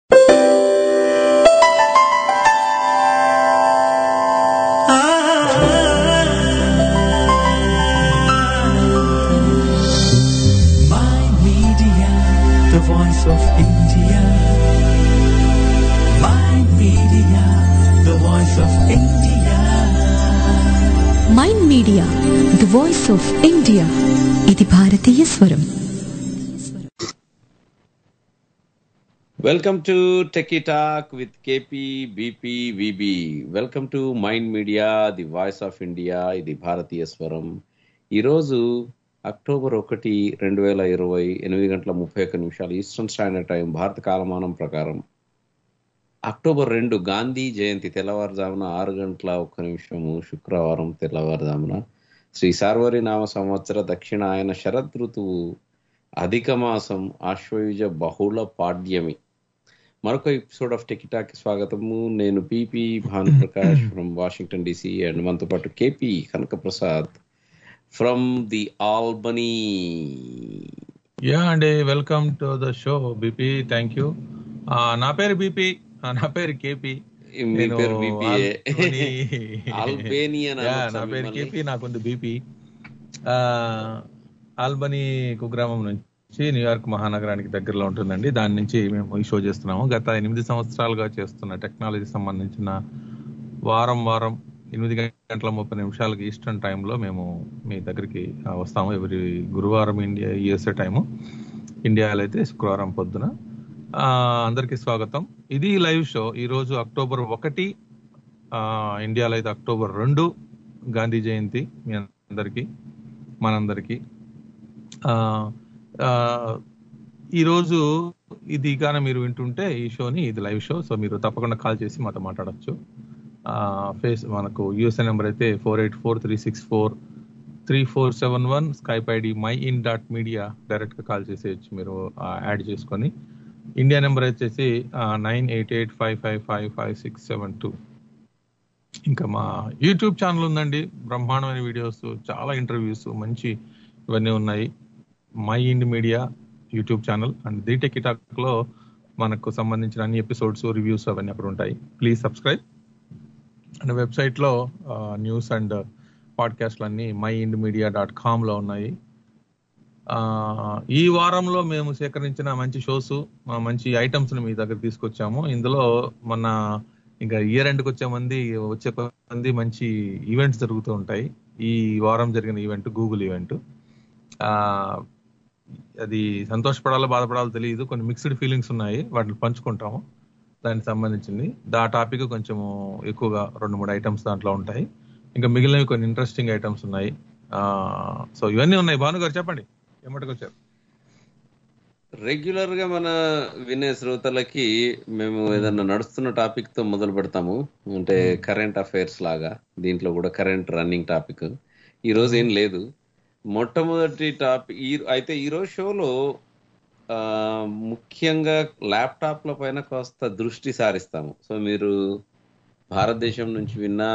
Media the voice of India ఇది భారతీయ స్వరం welcome to techie talk with KP BP VB welcome to mind media the voice of India ఇది భారతీయ స్వరం ఈరోజు అక్టోబర్ ఒకటి రెండు వేల ఇరవై ఎనిమిది గంటల ముప్పై ఒక్క నిమిషాలు ఈస్టర్న్ స్టాండర్డ్ టైం భారత కాలమానం ప్రకారం అక్టోబర్ రెండు గాంధీ జయంతి తెల్లవారుజామున ఆరు గంటల ఒక్క నిమిషము శుక్రవారం తెల్లవారుజామున శ్రీ సార్వరి నామ సంవత్సర దక్షిణాయన శరద్ ఋతువు అధిక మాసం ఆశ్వయుజ బహుళ పాడ్యమి మరొక ఎపిసోడ్ ఆఫ్ టెకిటాకి స్వాగతము నేను PP Bhanuprakash from Washington DC and మనతో పాటు KP Kanaka Prasad from the Albany yeah అండి welcome to the show BP thank you నా పేరు బీపీ నా పేరు కేపీ మీ పేరు బీపీఏ ఆల్బనీ- అల్బేనియన్ యా, అనొచ్చా నా పేరు మిమ్మల్ని? కేపీ నాకుంది బీపీ ఆల్బనీ కుగ్రామం నుంచి న్యూయార్క్ మహానగరానికి దగ్గరలో ఉంటుందండి దాని నుంచి మేము ఈ షో చేస్తున్నాము గత ఎనిమిది సంవత్సరాలుగా చేస్తున్న టెక్నాలజీ సంబంధించిన వారం వారం ఎనిమిది గంటల ముప్పై నిమిషాలకి ఈస్టర్న్ టైంలో మేము మీ దగ్గరికి ఆ, వస్తాము ఎవరి గురువారం ఇండియా యుఎస్ఏ టైము ఇండియాలో అయితే శుక్రవారం పొద్దున ఆ, అందరికీ స్వాగతం ఇది లైవ్ షో ఈ రోజు అక్టోబర్ ఒకటి ఆ, ఇండియాలో అయితే అక్టోబర్ రెండు గాంధీ జయంతి మీ అందరికీ మనందరికీ ఆ, ఆ, ఈరోజు ఇది కానీ మీరు వింటుంటే ఈ షోని ఇది లైవ్ షో సో మీరు తప్పకుండా కాల్ చేసి మాతో మాట్లాడచ్చు ఫేస్ మనకు యూఎస్ఏ నెంబర్ అయితే four eight four three six four three four seven one Skype ID my in dot media డైరెక్ట్గా కాల్ చేసేయచ్చు మీరు యాడ్ చేసుకొని ఇండియా నెంబర్ వచ్చేసి nine eight eight five five five five six seven two ఇంకా మా YouTube channel ఉందండి బ్రహ్మాండమైన videos చాలా ఇంటర్వ్యూస్ మంచి ఇవన్నీ ఉన్నాయి my ind media YouTube channel and the tech talk లో మనకు సంబంధించిన అన్ని ఎపిసోడ్స్ రివ్యూస్ అవన్నీ అక్కడ ఉంటాయి ప్లీజ్ సబ్స్క్రైబ్ అండ్ వెబ్సైట్ లో న్యూస్ అండ్ పాడ్కాస్ట్లు అన్ని my ind media dot com లో ఉన్నాయి ఆ, ఈ వారంలో మేము సేకరించిన మంచి షోస్ మంచి ఐటమ్స్ మీ దగ్గర తీసుకొచ్చాము ఇందులో మన ఇంకా ఇయర్ ఎండ్కి వచ్చే మంది వచ్చే మంది మంచి ఈవెంట్స్ జరుగుతూ ఉంటాయి ఈ వారం జరిగిన ఈవెంట్ గూగుల్ ఈవెంట్ ఆ అది సంతోషపడాలో బాధపడాలో తెలియదు కొన్ని మిక్స్డ్ ఫీలింగ్స్ ఉన్నాయి వాటిని పంచుకుంటాము దానికి సంబంధించింది దా టాపిక్ కొంచెం ఎక్కువగా రెండు మూడు ఐటమ్స్ దాంట్లో ఉంటాయి ఇంకా మిగిలినవి కొన్ని ఇంట్రెస్టింగ్ ఐటమ్స్ ఉన్నాయి ఆ సో ఇవన్నీ ఉన్నాయి భాను గారు చెప్పండి ఎమ్మటికి వచ్చారు రెగ్యులర్ గా మన వినే శ్రోతలకి మేము ఏదన్నా నడుస్తున్న టాపిక్ తో మొదలు పెడతాము అంటే కరెంట్ అఫైర్స్ లాగా దీంట్లో కూడా కరెంట్ రన్నింగ్ టాపిక్ ఈ రోజు ఏం లేదు మొట్టమొదటి టాపిక్ ఈ అయితే ఈ రోజు షోలో ఆ, ముఖ్యంగా ల్యాప్టాప్ల పైన కాస్త దృష్టి సారిస్తాము సో మీరు భారతదేశం నుంచి విన్నా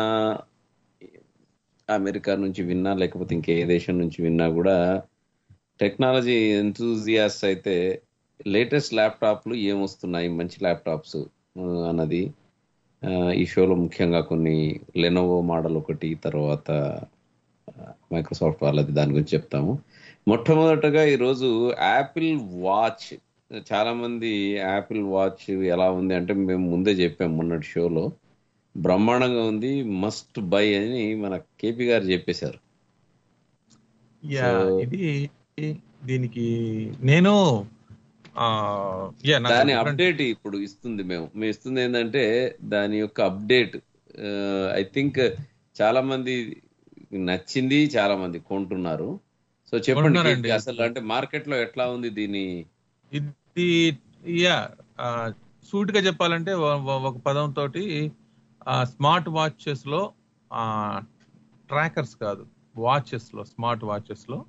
అమెరికా నుంచి విన్నా లేకపోతే ఇంకే దేశం నుంచి విన్నా కూడా టెక్నాలజీ ఎంతూజియాస్ అయితే లేటెస్ట్ ల్యాప్టాప్లు ఏమొస్తున్నాయి మంచి ల్యాప్టాప్స్ ఆ, అన్నది ఆ, ఈ షోలో ముఖ్యంగా కొన్ని లెనోవో మోడల్ ఒకటి తర్వాత మైక్రోసాఫ్ట్ వాళ్ళది దాని గురించి చెప్తాము మొట్టమొదటగా ఈరోజు యాపిల్ వాచ్ చాలా మంది యాపిల్ వాచ్ ఎలా ఉంది అంటే మేము ముందే చెప్పాము మొన్నటి షోలో బ్రహ్మాండంగా ఉంది మస్ట్ బై అని మన కేపీ గారు చెప్పేశారు యా So- ఇది దీనికి నేను ఆ, yeah, నాకు దాని different- అప్డేట్ ఇప్పుడు ఇస్తుంది మేము మేము ఇస్తుంది ఏంటంటే దాని యొక్క అప్డేట్ ఐ థింక్ చాలా మంది నచ్చింది చాలా మంది కొంటున్నారు సో చెప్పండి కొంటున్నారండి. కేపీ, అసలు అంటే మార్కెట్ లో ఎట్లా ఉంది దీని ఇది యా సూట్ గా చెప్పాలంటే ఒ- ఒ- ఒక పదం తోటి స్మార్ట్ వాచెస్ లో ట్రాకర్స్ కాదు వాచెస్ లో స్మార్ట్ వాచెస్ లో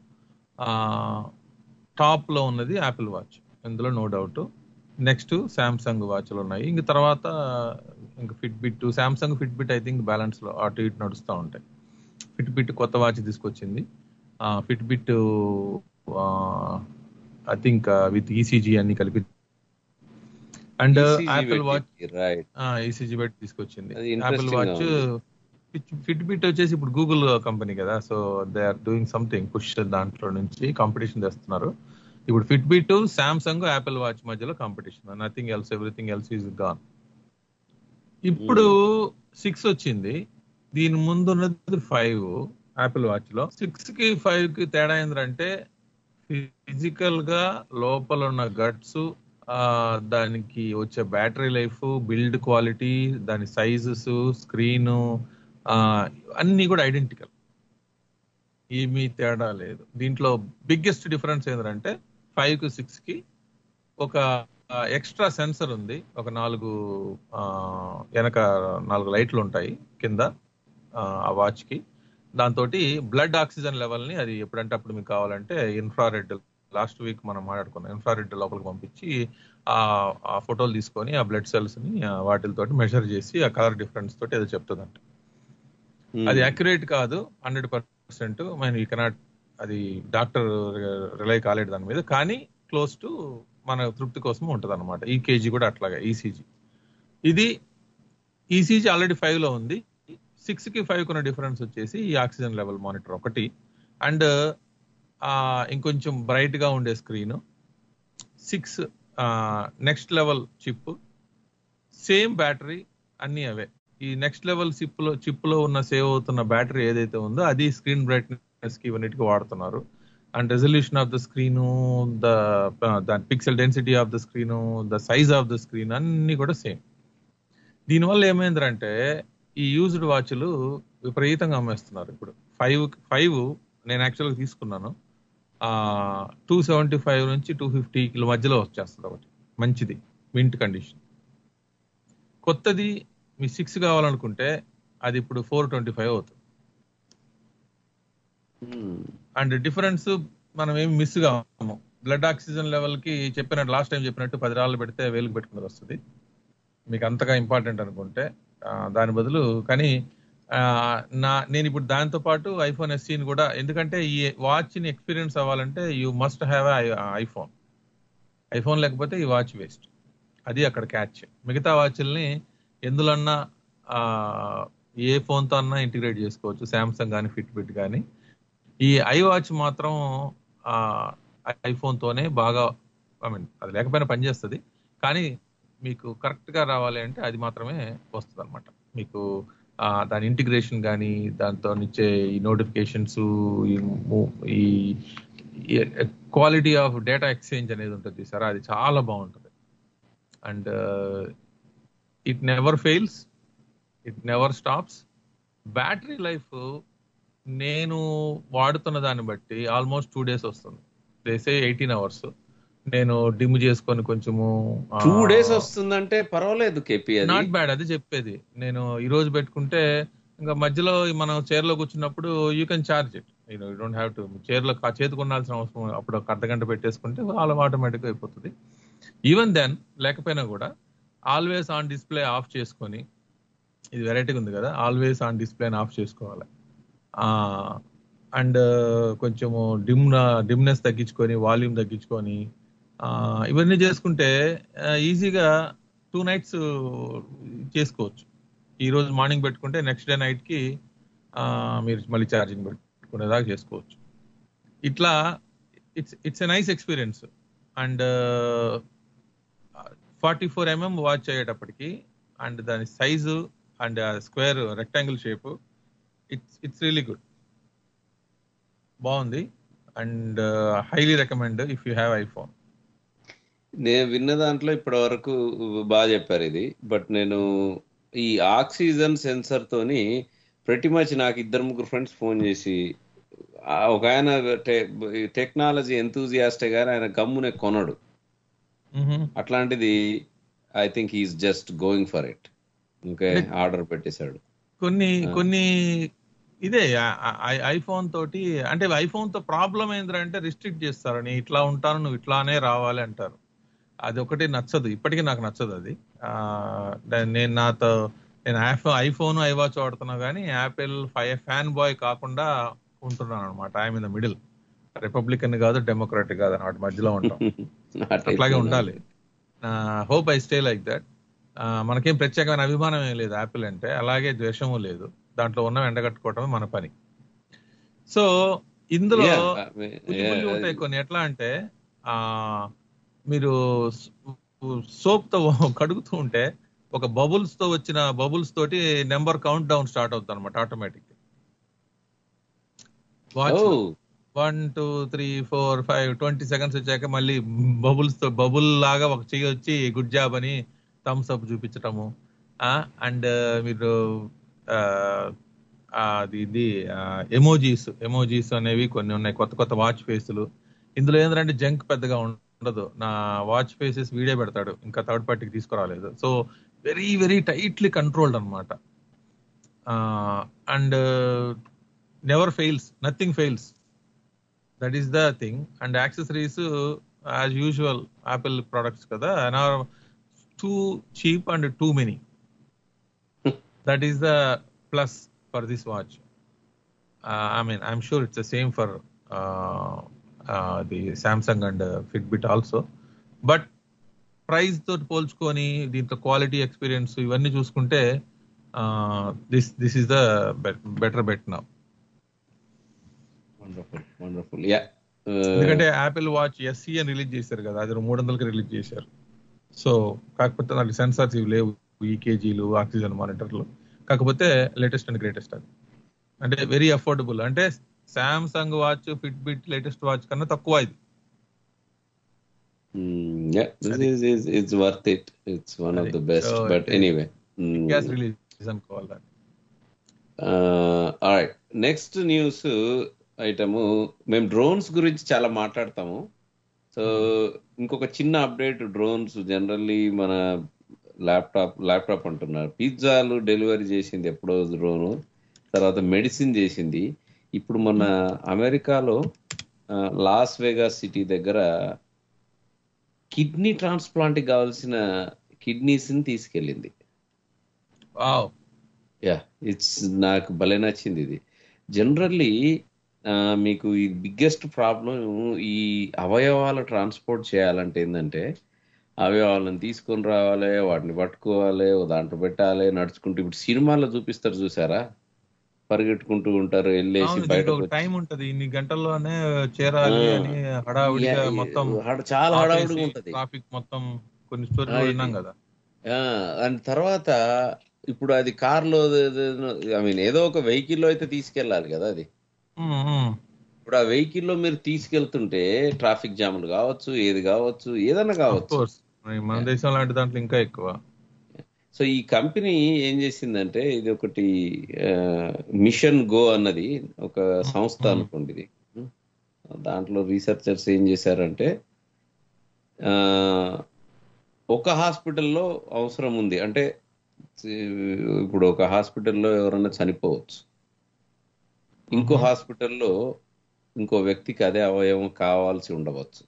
టాప్ లో ఉన్నది యాపిల్ వాచ్ ఇందులో నో డౌట్ నెక్స్ట్ సామ్సంగ్ వాచ్లు ఉన్నాయి ఇంక తర్వాత ఇంకా Fitbit Samsung Fitbit I think balance లో అటు ఇటు నడుస్తూ ఉంటాయి ఫిట్ బిట్ కొత్త వాచ్ తీసుకొచ్చింది Fitbit I think with ECG అన్ని కలిపి and Apple watch right ECG పెట్టి తీసుకొచ్చింది అది యాపిల్ interesting గా వాచ్ ఫిట్ బిట్ వచ్చేసి ఇప్పుడు గూగుల్ కంపెనీ కదా so they are doing something push దాంట్లో నుంచి కాంపిటీషన్ తెస్తున్నారు ఇప్పుడు Fitbit Samsung Apple watch మధ్యలో competition nothing else everything else is gone ఇప్పుడు సిక్స్ వచ్చింది దీని ముందు ఉన్నది ఫైవ్ యాపిల్ వాచ్ లో సిక్స్ కి ఫైవ్ కి తేడా ఏంటంటే ఫిజికల్ గా లోపల ఉన్న గట్స్ ఆ దానికి వచ్చే బ్యాటరీ లైఫ్ బిల్డ్ క్వాలిటీ దాని సైజెస్ స్క్రీన్ అన్ని కూడా ఐడెంటికల్ ఏమీ తేడా లేదు దీంట్లో బిగ్గెస్ట్ డిఫరెన్స్ ఏంటంటే ఫైవ్ కి సిక్స్ కి ఒక ఎక్స్ట్రా సెన్సర్ ఉంది ఒక నాలుగు ఆ, వెనక నాలుగు లైట్లు ఉంటాయి కింద ఆ, ఆ వాచ్ కి దాంతో బ్లడ్ ఆక్సిజన్ లెవెల్ ని అది ఎప్పుడంటే అప్పుడు మీకు కావాలంటే ఇన్ఫ్రారెడ్ లాస్ట్ వీక్ మనం మాట్లాడుకున్నాం ఇన్ఫ్రారెడ్ లోపలికి పంపించి ఆ ఆ ఫోటోలు తీసుకొని ఆ బ్లడ్ సెల్స్ ని ఆ వాటితో మెజర్ చేసి ఆ కలర్ డిఫరెన్స్ తోటి ఏదో చెప్తుందంట అది అక్యురేట్ కాదు హండ్రెడ్ పర్సెంట్ మనం ఈ కెనాట్ అది డాక్టర్ రిలై కాలేడు దాని మీద కానీ క్లోజ్ టు మన తృప్తి కోసం ఉంటది అనమాట ఈ కేజీ కూడా అట్లాగా ఈసీజీ ఇది ఈసీజీ ఆల్రెడీ ఫైవ్ లో ఉంది సిక్స్ కి ఫైవ్ కొన్న డిఫరెన్స్ వచ్చేసి ఈ ఆక్సిజన్ లెవెల్ మానిటర్ ఒకటి అండ్ ఇంకొంచెం బ్రైట్ గా ఉండే screen six next level chip same battery అన్ని అవే ఈ నెక్స్ట్ లెవెల్ చిప్ లో చిప్ లో ఉన్న సేవ్ అవుతున్న బ్యాటరీ ఏదైతే ఉందో అది స్క్రీన్ బ్రైట్నెస్ కి ఇవన్నిటికి వాడుతున్నారు and resolution of the screen the దాని pixel density of the screen the size of the screen అన్ని కూడా సేమ్ దీనివల్ల ఏమైందంటే ఈ యూజ్డ్ వాచ్లు విపరీతంగా అమ్మేస్తున్నారు ఇప్పుడు ఫైవ్ ఫైవ్ నేను యాక్చువల్గా తీసుకున్నాను టూ సెవెంటీ ఫైవ్ నుంచి టూ ఫిఫ్టీ కిలో మధ్యలో వచ్చేస్తుంది ఒకటి మంచిది మింట్ కండిషన్ కొత్తది మీ సిక్స్ కావాలనుకుంటే అది ఇప్పుడు ఫోర్ ట్వంటీ ఫైవ్ అవుతుంది అండ్ డిఫరెన్స్ మనం ఏమి మిస్ కాము బ్లడ్ ఆక్సిజన్ లెవెల్ కి చెప్పినట్టు లాస్ట్ టైం చెప్పినట్టు పది రాళ్ళు పెడితే వేలుకు పెట్టుకుని వస్తుంది మీకు అంతగా ఇంపార్టెంట్ అనుకుంటే ఆ, దాని బదులు కానీ ఆ, నా నేను ఇప్పుడు దాంతో పాటు ఐఫోన్ ఎస్సీని కూడా ఎందుకంటే ఈ వాచ్ ని ఎక్స్పీరియన్స్ అవ్వాలంటే you must have iPhone iPhone లేకపోతే ఈ వాచ్ వేస్ట్ అది అక్కడ క్యాచ్ మిగతా వాచ్ల్ని ఎందులన్నా ఆ, ఏ phone తో అన్నా ఇంటిగ్రేట్ చేసుకోవచ్చు శాంసంగ్ కానీ ఫిట్ బిట్ కానీ ఈ ఐ వాచ్ మాత్రం ఐఫోన్ తోనే బాగా ఐ మీన్ అది లేకపోయినా పనిచేస్తుంది కానీ మీకు కరెక్ట్ గా రావాలి అంటే అది మాత్రమే వస్తుంది అనమాట మీకు ఆ, దాని ఇంటిగ్రేషన్ కానీ దాంతో ఇచ్చే ఈ నోటిఫికేషన్స్ ఈ క్వాలిటీ ఆఫ్ డేటా ఎక్స్చేంజ్ అనేది ఉంటుంది సార్ అది చాలా బాగుంటుంది and it never fails it never stops battery life నేను వాడుతున్న దాన్ని బట్టి ఆల్మోస్ట్ టూ డేస్ వస్తుంది దేసే ఎయిటీన్ అవర్స్ నేను డిమ్ చేసుకొని కొంచెము టూ డేస్ వస్తుందంటే పర్వాలేదు కేపీ అది నాట్ బ్యాడ్ అది చెప్పేది నేను ఈ రోజు పెట్టుకుంటే ఇంకా మధ్యలో మనం చైర్ లో కూర్చున్నప్పుడు you can charge it you don't have to chair లో చేతికి ఉండాల్సిన అవసరం అప్పుడు ఒక అర్ధ గంట పెట్టేసుకుంటే అలా ఆటోమేటిక్ అయిపోతుంది ఈవెన్ దెన్ లేకపోయినా కూడా ఆల్వేస్ ఆన్ డిస్ప్లే ఆఫ్ చేసుకొని ఇది వెరైటీగా ఉంది కదా ఆల్వేస్ ఆన్ డిస్ప్లే ఆఫ్ చేసుకోవాలి అండ్ కొంచెము డిమ్ డిమ్నెస్ తగ్గించుకొని వాల్యూమ్ తగ్గించుకొని ఆ, ఇవన్నీ చేసుకుంటే ఈజీగా టూ నైట్స్ చేసుకోవచ్చు ఈ రోజు మార్నింగ్ పెట్టుకుంటే నెక్స్ట్ డే నైట్ కి ఆ, మీరు మళ్ళీ ఛార్జింగ్ పెట్టుకునేదాకా చేసుకోవచ్చు ఇట్లా it's it's a nice experience and forty four mm watch అయ్యేటప్పటికి అండ్ దాని size and square rectangle shape it's it's really good బాగుంది and highly recommend if you have iPhone నేను విన్న దాంట్లో ఇప్పటి వరకు బాగా చెప్పారు ఇది బట్ నేను ఈ ఆక్సిజన్ సెన్సర్ తోని ప్రతి మచ్ నాకు ఇద్దరు ముగ్గురు ఫ్రెండ్స్ ఫోన్ చేసి ఆ ఒక ఆయన టెక్నాలజీ ఎంతూజియాస్టే గానీ ఆయన గమ్మునే కొనడు అట్లాంటిది I think is just going for it okay order పెట్టేశాడు కొన్ని కొన్ని ఇదే ఐఫోన్ తోటి అంటే ఐఫోన్ తో ప్రాబ్లం ఏంటంటే రిస్ట్రిక్ట్ చేస్తారు నేను ఇట్లా ఉంటాను నువ్వు ఇట్లానే రావాలి అంటారు అది ఒకటి నచ్చదు ఇప్పటికీ నాకు నచ్చదు అది ఆ, దా- నేను నాతో నేను ఐఫోన్ ఐవాచ్ వాడుతున్నా కానీ యాపిల్ ఫైవ్ ఫ్యాన్ బాయ్ కాకుండా ఉంటున్నాను అనమాట I'm in the middle Republican కాదు డెమోక్రాటిక్ కాదు వాటి మధ్యలో ఉంటాం ఆ type అట్లాగే లో ఉండాలి hope I stay like that మనకేం ప్రత్యేకమైన అభిమానం ఏం లేదు యాపిల్ అంటే అలాగే ద్వేషము లేదు దాంట్లో ఉన్న ఎండగట్టుకోవటమే మన పని సో ఇందులో Yeah, పుల్లి yeah, పుల్లి ఉంటాయి కొన్ని ఎట్లా అంటే ఆ మీరు సోప్ తో కడుగుతూ ఉంటే ఒక బబుల్స్ తో వచ్చిన బబుల్స్ తోటి నెంబర్ కౌంట్ డౌన్ స్టార్ట్ అవుతుంది అనమాట automatic watch oh, one two three four five twenty seconds వచ్చాక మళ్ళీ బబుల్స్ తో బబుల్ లాగా ఒక చెయ్యి వచ్చి గుడ్ జాబ్ అని థమ్స్ అప్ చూపించటము అండ్ మీరు ఆ, ఆ, అది ఇది ఎమోజీస్ ఎమోజీస్ అనేవి కొన్ని ఉన్నాయి కొత్త కొత్త వాచ్ ఫేసులు ఇందులో ఏంటంటే జంక్ పెద్దగా ఉండదు నా వాచ్ ఫేసెస్ వీడియో పెడతాడు ఇంకా థర్డ్ పార్టీకి తీసుకురాలేదు so very very tightly controlled అనమాట and never fails nothing fails that is the thing and accessories as usual Apple products కదా and are too cheap and too many that is the plus for this watch I mean I'm sure it's the same for the Samsung and Fitbit also but price తోటి పోల్చుకొని దీంట్లో quality experience ఇవన్నీ చూసుకుంటే this this is the better bet నా wonderful, wonderful. Yeah. Uh, ఎందుకంటే Apple watch SE అని release చేశారు కదా అది మూడు వందలకి రిలీజ్ చేశారు సో కాకపోతే నాకు సెన్సార్స్ ఇవి లేవు ఈకేజీలు ఆక్సిజన్ మానిటర్లు కాకపోతే లేటెస్ట్ అండ్ గ్రేటెస్ట్ అది అంటే వెరీ అఫోర్డబుల్ అంటే Samsung watch Fitbit latest watch కన్నా తక్కువ ఇది mm, yeah, this is, is it's worth it. It's one of Adi. the best. So, but it- anyway. Mm. Gas release అనుకోవాలి దాన్ని. Right next news item మేము drones గురించి చాలా మాట్లాడతాము so ఇంకొక చిన్న అప్డేట్ డ్రోన్స్ జనరల్లీ మన ల్యాప్టాప్ ల్యాప్టాప్ అంటున్నారు పిజ్జాలు డెలివరీ చేసింది ఎప్పుడో డ్రోను తర్వాత మెడిసిన్ చేసింది ఇప్పుడు మన అమెరికాలో ఆ, లాస్ వేగాస్ సిటీ దగ్గర కిడ్నీ ట్రాన్స్ప్లాంట్ కావాల్సిన కిడ్నీస్ ని తీసుకెళ్ళింది వావ్ యా ఇట్స్ నాకు భలే నచ్చింది ఇది జనరల్లీ మీకు ఈ బిగ్గెస్ట్ ప్రాబ్లం ఈ అవయవాల ట్రాన్స్పోర్ట్ చేయాలంటే ఏంటంటే అవయవాలను తీసుకొని రావాలి వాటిని పట్టుకోవాలి ఓ దాంట్లో పెట్టాలి నడుచుకుంటూ ఇప్పుడు సినిమాల్లో చూపిస్తారు చూసారా పరిగెట్టుకుంటూ ఉంటారు వెళ్ళేసి అవును, బయట దీనికి ఒక టైం ఉంటది ఇన్ని గంటల్లోనే చేరాలి ఆ. అని హడావిడిగా మొత్తం చాలా హడావుడిగా ఉంటది ట్రాఫిక్ మొత్తం కొన్ని స్టోరీలు ఆ, విన్నాం ఇది- కదా అండ్ తర్వాత ఇప్పుడు అది కార్లో ఐ మీన్ ఏదో ఒక వెహికల్లో అయితే తీసుకెళ్ళాలి కదా అది ఉమ్, ఉమ్. ఇప్పుడు ఆ వెహికల్ లో మీరు తీసుకెళ్తుంటే ట్రాఫిక్ జాములు కావచ్చు ఏది కావచ్చు ఏదైనా Of కావచ్చు course. మరి మన దేశం లాంటి దాంట్లో ఇంకా ఎక్కువ సో ఈ కంపెనీ ఏం చేసిందంటే ఇది ఒకటి మిషన్ గో అన్నది ఒక సంస్థ Hmm. అనుకోండి ఇది దాంట్లో రీసెర్చర్స్ ఏం చేశారంటే ఆ, ఒక హాస్పిటల్లో అవసరం ఉంది అంటే ఇప్పుడు ఒక హాస్పిటల్లో ఎవరైనా చనిపోవచ్చు ఇంకో Mhm. హాస్పిటల్లో ఇంకో వ్యక్తికి అదే అవయవం కావాల్సి ఉండవచ్చు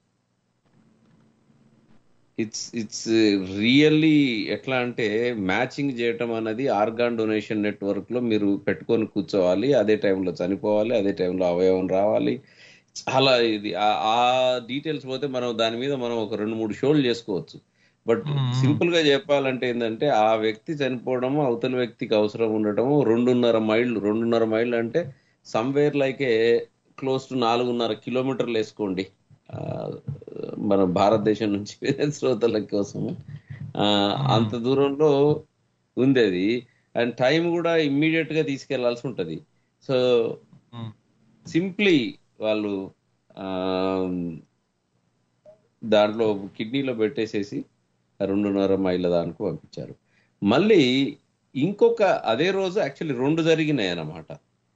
ఇట్స్ ఇట్స్ రియల్లీ ఎట్లా అంటే మ్యాచింగ్ చేయటం అన్నది ఆర్గాన్ డొనేషన్ నెట్వర్క్ లో మీరు పెట్టుకొని కూర్చోవాలి అదే టైంలో చనిపోవాలి అదే టైంలో అవయవం రావాలి చాలా ఇది ఆ- ఆ డీటెయిల్స్ పోతే మనం దాని మీద మనం ఒక రెండు మూడు షోలు చేసుకోవచ్చు బట్ మ్మ్. సింపుల్ గా చెప్పాలంటే ఏంటంటే ఆ వ్యక్తి చనిపోవడము అవతల వ్యక్తికి అవసరం ఉండటము రెండున్నర మైళ్ళు రెండున్నర మైళ్ళు అంటే somewhere like a close to నాలుగున్నర కిలోమీటర్లు వేసుకోండి ఆ, మన భారతదేశం నుంచి శ్రోతల కోసం ఆ, అంత దూరంలో ఉంది అది అండ్ టైం కూడా ఇమ్మీడియట్ గా తీసుకెళ్లాల్సి ఉంటది సో ఉమ్. సింప్లీ వాళ్ళు ఆ, దాంట్లో కిడ్నీలో పెట్టేసేసి రెండున్నర మైళ్ళ దానికి పంపించారు మళ్ళీ ఇంకొక అదే రోజు యాక్చువల్లీ రెండు జరిగినాయి అన్నమాట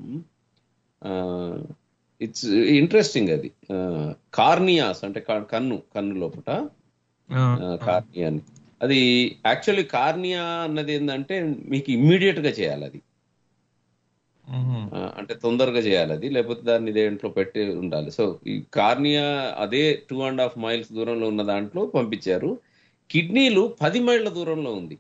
ఇట్స్ ఇంట్రెస్టింగ్ అది కార్నియాస్ అంటే క- కన్ను కన్ను లోపట ఆ, కార్నియా అని అది యాక్చువల్లీ కార్నియా అన్నది ఏంటంటే మీకు ఇమ్మీడియట్ గా చేయాలి అది ఉమ్. ఆ, అంటే తొందరగా చేయాలి అది లేకపోతే దాన్ని దేంట్లో పెట్టి ఉండాలి సో ఈ కార్నియా అదే టూ అండ్ హాఫ్ మైల్స్ దూరంలో ఉన్న దాంట్లో పంపించారు కిడ్నీలు పది మైళ్ళ దూరంలో ఉంది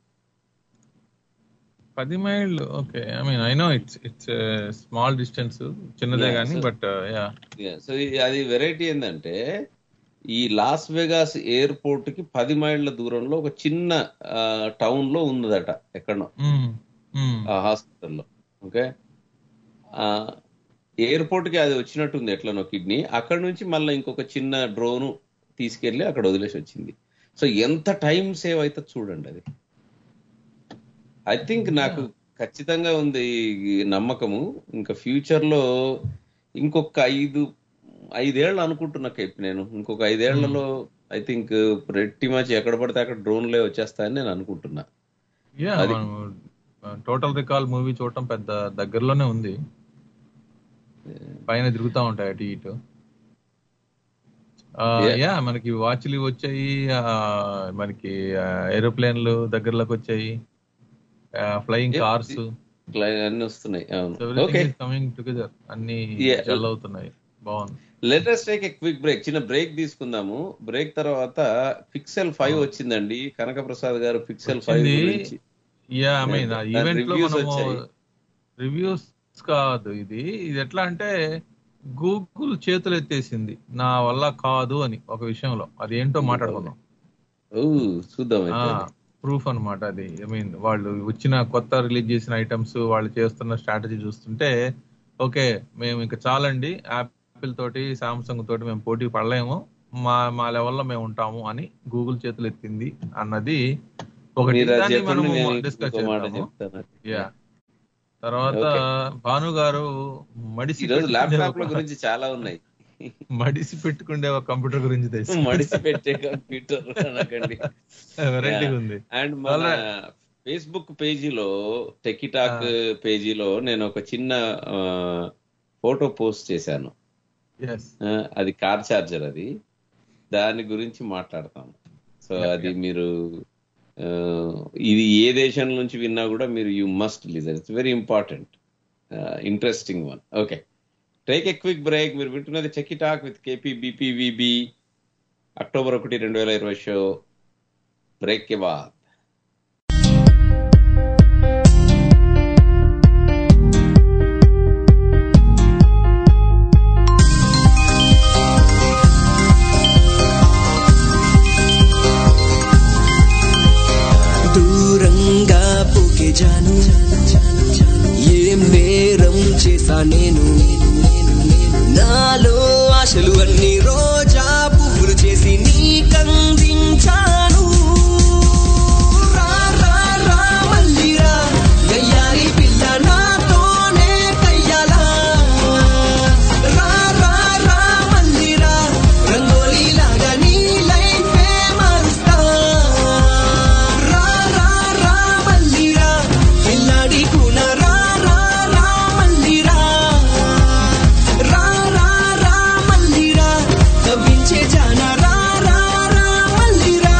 పది మైళ్ళు okay I mean I know it's it's small distance చిన్నదే Yeah, కానీ so- బట్ యా సో అది వెరైటీ ఏంటంటే ఈ లాస్ వెగాస్ ఎయిర్పోర్ట్ కి పది మైళ్ళ దూరంలో ఒక చిన్న టౌన్ లో ఉన్నదట ఎక్కడో ఉమ్, ఉమ్, ఆ హాస్పిటల్లో ఓకే ఆ ఎయిర్పోర్ట్ కి అది వచ్చినట్టుంది ఎట్లనో కిడ్నీ అక్కడ నుంచి మళ్ళీ ఇంకొక చిన్న డ్రోన్ తీసుకెళ్లి అక్కడ వదిలేసి వచ్చింది సో ఎంత టైం సేవ్ అవుతుంది చూడండి అది ఐ థింక్ నాకు ఖచ్చితంగా ఉంది ఈ నమ్మకము ఇంకా ఫ్యూచర్ లో ఇంకొక ఐదు ఐదేళ్ళు అనుకుంటున్నా కేపీ నేను ఇంకొక ఐదేళ్లలో ఐ థింక్ రెట్టి మచ్ ఎక్కడ పడితే అక్కడ డ్రోన్లే వచ్చేస్తాయని నేను అనుకుంటున్నా యా అది- మనం టోటల్ రికాల్ మూవీ చూడటం పెద్ద దగ్గరలోనే ఉంది పైన తిరుగుతా ఉంటాయి అటు ఇటు ఆ, Yeah. యా మనకి వాచ్లు వచ్చాయి ఆ, మనకి ఏరోప్లేన్లు దగ్గరలోకి వచ్చాయి ఫ్లయింగ్ Yeah. కార్స్ ఇట్లా అన్ని వస్తున్నాయి అవును ఓకే ఎవ్రీథింగ్ కమింగ్ టుగెదర్ అన్ని Yeah. జల్ అవుతున్నాయి బాగుంది latest take a quick break చిన్న బ్రేక్ తీసుకుందాము బ్రేక్ తర్వాత పిక్సెల్ ఫైవ్ Oh. వచ్చిందండి కనక ప్రసాద్ గారు పిక్సెల్ ఫైవ్ వచ్చింది. గురించి యా ఐ మీన్ దాని ఈవెంట్ లో reviews మనము వచ్చాయి. రివ్యూస్ కాదు ఇది ఇది ఎట్లా అంటే గూగుల్ చేతులు ఎత్తేసింది నా వల్ల కాదు అని ఒక విషయంలో అది ఏంటో మాట్లాడుకుందాం ఓ చూద్దాం అయితే అది. ప్రూఫ్ అన్నమాట అది ఐ మీన్ వాళ్ళు వచ్చిన కొత్త రిలీజ్ చేసిన ఐటమ్స్ వాళ్ళు చేస్తున్న స్ట్రాటజీ చూస్తుంటే ఓకే మేము ఇంకా చాలండి యాపిల్ తోటి సామ్సంగ్ తోటి మేము పోటీ పడలేము మా మా లెవెల్లో మేము ఉంటాము అని గూగుల్ చేతులు ఎత్తింది అన్నది ఒకటి మీరు అది దాన్ని చెప్పండి మనము నేను డిస్కస్ ఇంకో మాట చేద్దాము చెప్తాను యా తర్వాత Okay. భాను గారు మడిసి ఈరోజు పెట్టుకునే ల్యాప్టాప్ల ఒక- గురించి చాలా ఉన్నాయి మడిసి పెట్టుకునే ఒక కంప్యూటర్ గురించి తెలుసు మడిసి పెట్టే కంప్యూటర్ అనకండి వెరైటీగా ఉంది అండ్ మన Alright. ఫేస్బుక్ పేజీలో టెకిటాక్ పేజీలో నేను ఒక చిన్న ఫోటో పోస్ట్ చేశాను ఎస్ ఆ, అది కార్ చార్జర్ అది దాని గురించి మాట్లాడతాం సో Yeah, అది yeah. మీరు ఆ, ఇది ఏ దేశం నుంచి విన్నా కూడా మీరు you must listen it's very important interesting one okay take a quick break మీరు వింటున్నది చెక్ talk with KP BPVB October ఒకటి రెండు వేల ఇరవై షో బ్రేక్ కే బాద్ దూరంగా పోకేజాను ఏం నేరం చేశా నేను నాలో ఆశలు అన్ని రోజా పువ్వులు చేసి నీకందించాను రా రా రా మళ్ళీ రా గయ్యారి పిల్ల నాతోనే కయ్యాలా రా రా రా మళ్ళీ రా రంగోలీ లాగా నీ లైఫే మారుస్తా రా రా రా మళ్ళీ రా పిల్లాడి కూన రా రా రా మళ్ళీ రా రా రా రా మళ్ళీ రా కవ్వించే జాన రా రా రా మళ్ళీ రా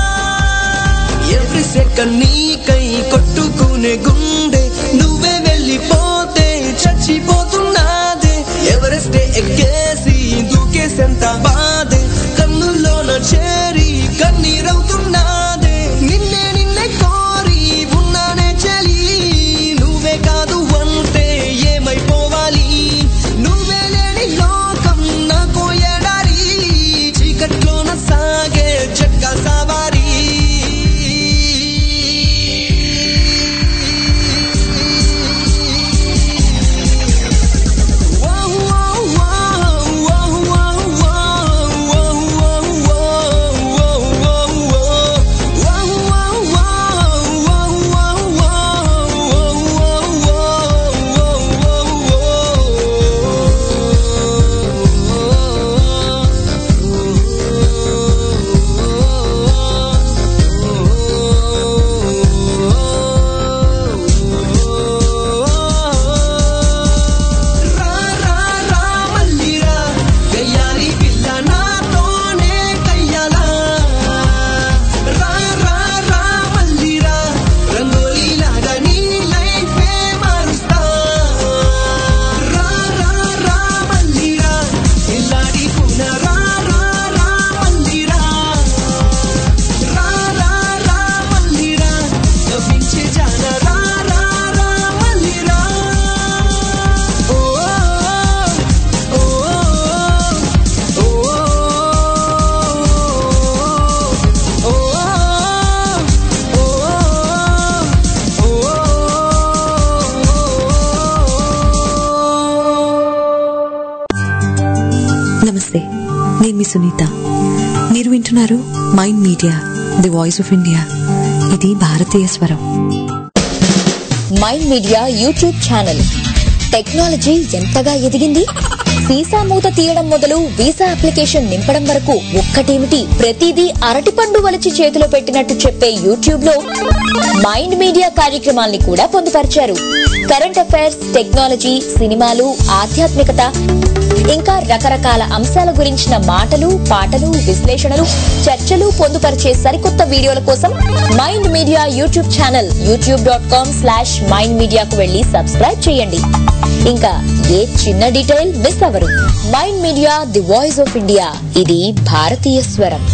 ఎవ్రీ సెకండ్ నీకై కొట్టుకునే గుండె నువ్వే వెళ్ళిపోతే చచ్చిపోతున్నాదే ఎవరెస్టే ఎక్కేసి దూకేసెంత బాధే కన్నుల్లోన చేరి కన్నీరవుతున్నాదే నిన్నే నిన్నే కోరి ఉన్నానే చలి నువ్వే కాదు అంటే ఏమైపోవాలి నువ్వే లేని లోకం నాకు ఎడారి చీకట్లోన సాగే చెక్క సవారీ సునీత మీరు వింటున్నారు Mind media the voice of India ఇది భారతీయ స్వరం Mind Media YouTube channel technology ఎంతగా ఎదిగింది వీసా మూత తీయడం మొదలు వీసా అప్లికేషన్ నింపడం వరకు ఒక్కటేమిటి ప్రతిదీ అరటిపండు వలిచి చేతిలో పెట్టినట్టు చెప్పే యూట్యూబ్ లో మైండ్ మీడియా కార్యక్రమాల్ని కూడా పొందుపరిచారు కరెంట్ అఫైర్స్ టెక్నాలజీ సినిమాలు ఆధ్యాత్మికత ఇంకా రకరకాల అంశాల గురించిన మాటలు పాటలు విశ్లేషణలు చర్చలు పొందుపరిచే సరికొత్త వీడియోల కోసం Mind Media YouTube channel YouTube dot com slash Mind మీడియాకు వెళ్లి సబ్స్క్రైబ్ చేయండి ఇంకా ఏ చిన్న డీటెయిల్ మిస్ అవరు Mind media the voice of India ఇది భారతీయ స్వరం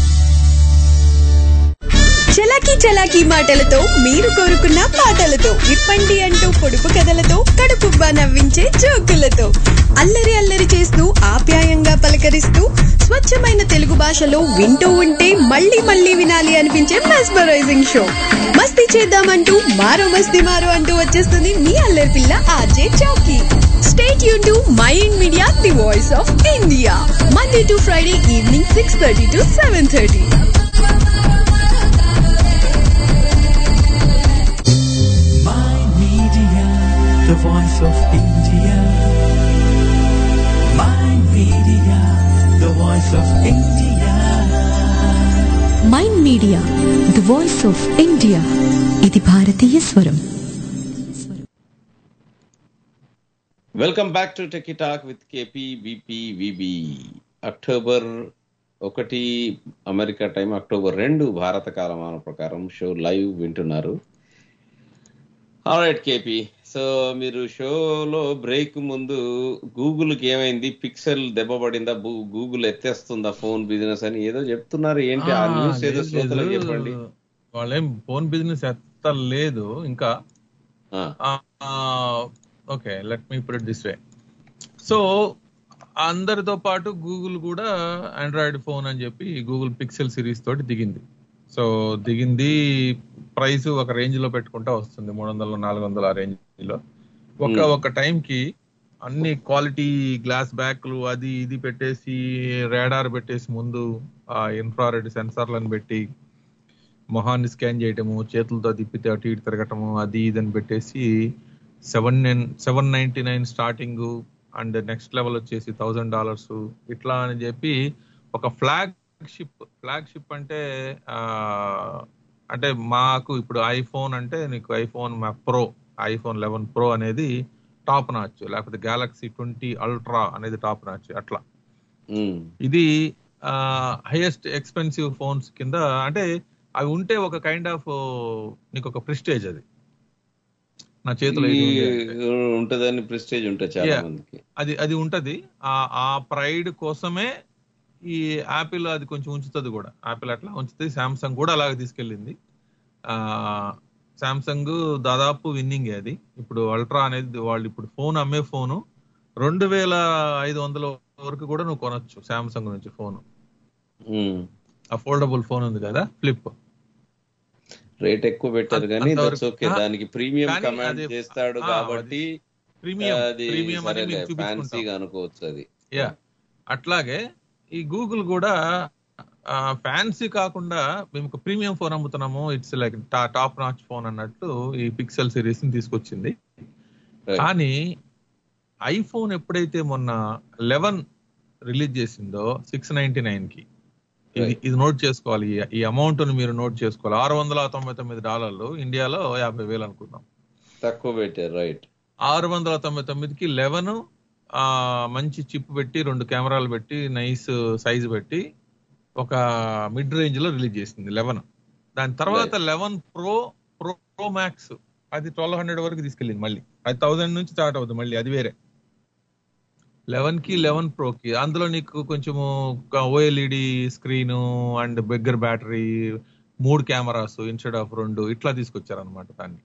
చలాకీ చలాకీ మాటలతో మీరు కోరుకున్న పాటలతో విప్పండి అంటూ పొడుపు కథలతో కడుపుబ్బా నవ్వించే జోకులతో అల్లరి అల్లరి చేస్తూ ఆప్యాయంగా పలకరిస్తూ స్వచ్ఛమైన తెలుగు భాషలో వింటూ ఉంటే మళ్ళీ మళ్ళీ వినాలి అనిపించే మెస్మరైజింగ్ షో మస్తీ చేద్దామంటూ మారో మస్తీ మారో అంటూ వచ్చేస్తుంది మీ అల్లరి పిల్ల ఆర్జే చౌకీ స్టేట్ యూన్ to mind media the voice of India Monday to Friday evening six thirty to seven thirty Mind Media, the voice of India. Mind Media, the voice of India. Mind media the voice of India ఇది భారతీయ స్వరం welcome back to techie talk with KP BP VB October ఒకటి America time October రెండు భారత కాలమాన ప్రకారం show live వింటున్నారు right KP so మీరు షోలో బ్రేక్ ముందు గూగుల్కి ఏమైంది పిక్సెల్ దెబ్బపడిందా బూ- గూగుల్ ఎత్తేస్తుందా ఫోన్ బిజినెస్ అని ఏదో చెప్తున్నారు ఏంటి ఆ న్యూస్ ఏదో లేదు, శ్రోతలకు లేదు. చెప్పండి వాళ్ళేం ఫోన్ బిజినెస్ ఎత్తలేదు ఇంకా ఆ, okay let me put this way so అందరితో పాటు గూగుల్ కూడా ఆండ్రాయిడ్ ఫోన్ అని చెప్పి గూగుల్ పిక్సెల్ సిరీస్ తోటి దిగింది సో దిగింది ప్రైస్ ఒక రేంజ్ లో పెట్టుకుంటా వస్తుంది మూడు వందలు నాలుగు వందలు ఆ రేంజ్ లో ఒక Hmm. ఒక టైం కి అన్ని క్వాలిటీ గ్లాస్ బ్యాక్లు అది ఇది పెట్టేసి రాడార్ పెట్టేసి ముందు ఆ ఇన్ఫ్రారెడ్ సెన్సార్లను పెట్టి మొహాన్ని స్కాన్ చేయటము చేతులతో తిప్పితే అటు ఇటు తిరగటము అది ఇది అని పెట్టేసి seven seven ninety nine starting and next level వచ్చేసి థౌజండ్ డాలర్స్ ఇట్లా అని చెప్పి ఒక ఫ్లాగ్ షిప్ ఫ్లాగ్ షిప్ అంటే ఆ, అంటే మాకు ఇప్పుడు ఐఫోన్ అంటే నీకు iPhone pro iPhone eleven pro అనేది టాప్ నాచ్ లేకపోతే గ్యాలక్సీ ట్వంటీ అల్ట్రా అనేది టాప్ నాచ్ అట్లా ఉమ్, ఇది హైయెస్ట్ ఎక్స్పెన్సివ్ ఫోన్స్ కింద అంటే అవి ఉంటే ఒక కైండ్ ఆఫ్ నీకు ఒక ప్రిస్టేజ్ అది నా చేతిలో ఇది ఉంది అంటే. ఈ ఉంటదని ప్రెస్టేజ్ ఉంటుంది చాలా Yeah. మందికి అది అది ఉంటది ఆ ఆ ప్రైడ్ కోసమే ఈ యాపిల్ అది కొంచెం ఉంచుతుంది కూడా యాపిల్ అట్లా ఉంచుతుంది సామ్సంగ్ కూడా అలాగే తీసుకెళ్ళింది ఆ సామ్సంగ్ దాదాపు విన్నింగ్ అది ఇప్పుడు అల్ట్రా అనేది వాళ్ళు ఇప్పుడు ఫోన్ అమ్మే ఫోను రెండు వేల ఐదు వందల వరకు కూడా నువ్వు కొనొచ్చు సామ్సంగ్ నుంచి ఫోన్ ఉమ్. ఆ ఫోల్డబుల్ ఫోన్ ఉంది కదా ఫ్లిప్ రేట్ ఎక్కువ పెట్టారు అంత- కానీ అంతవరకు- దట్స్ ఓకే ఆ, దానికి ప్రీమియం కానీ కమాండ్ అది- చేస్తాడు ఆ, కాబట్టి ప్రీమియం అది ప్రీమియం అని సరేలే మీకు చూపించుకుంటాం ఫ్యాన్సీగా అనుకోవచ్చు అది యా అట్లాగే ఈ గూగుల్ కూడా ఫ్యాన్సీ కాకుండా మేము ఒక ప్రీమియం ఫోన్ అమ్ముతున్నాము it's like top notch phone అన్నట్టు ఈ పిక్సెల్ సిరీస్ ని తీసుకొచ్చింది Right. కానీ ఐఫోన్ ఎప్పుడైతే మొన్న లెవెన్ రిలీజ్ చేసిందో సిక్స్ నైన్టీ నైన్ కి ఇది Right. ఇది నోట్ చేసుకోవాలి ఈ- ఈ అమౌంట్ ని మీరు నోట్ చేసుకోవాలి ఆరు వందల తొంభై తొమ్మిది డాలర్లు ఇండియాలో యాభై వేలు అనుకుందాం తక్కువ పెట్టారు రైట్ ఆరు వందల తొంభై తొమ్మిదికి లెవెన్ మంచి చిప్ పెట్టి రెండు కెమెరాలు పెట్టి నైస్ సైజ్ పెట్టి ఒక మిడ్ రేంజ్ లో రిలీజ్ చేసింది లెవెన్ దాని తర్వాత eleven pro pro pro max అది ట్వెల్వ్ హండ్రెడ్ వరకు తీసుకెళ్ళింది మళ్ళీ అది థౌసండ్ నుంచి స్టార్ట్ అవుతుంది మళ్ళీ అది వేరే లెవెన్ కి లెవెన్ ప్రో కి అందులో నీకు కొంచెము OLED screen and bigger battery మూడు కెమెరాస్ ఇన్స్టెడ్ ఆఫ్ రెండు ఇట్లా తీసుకొచ్చారనమాట దాన్ని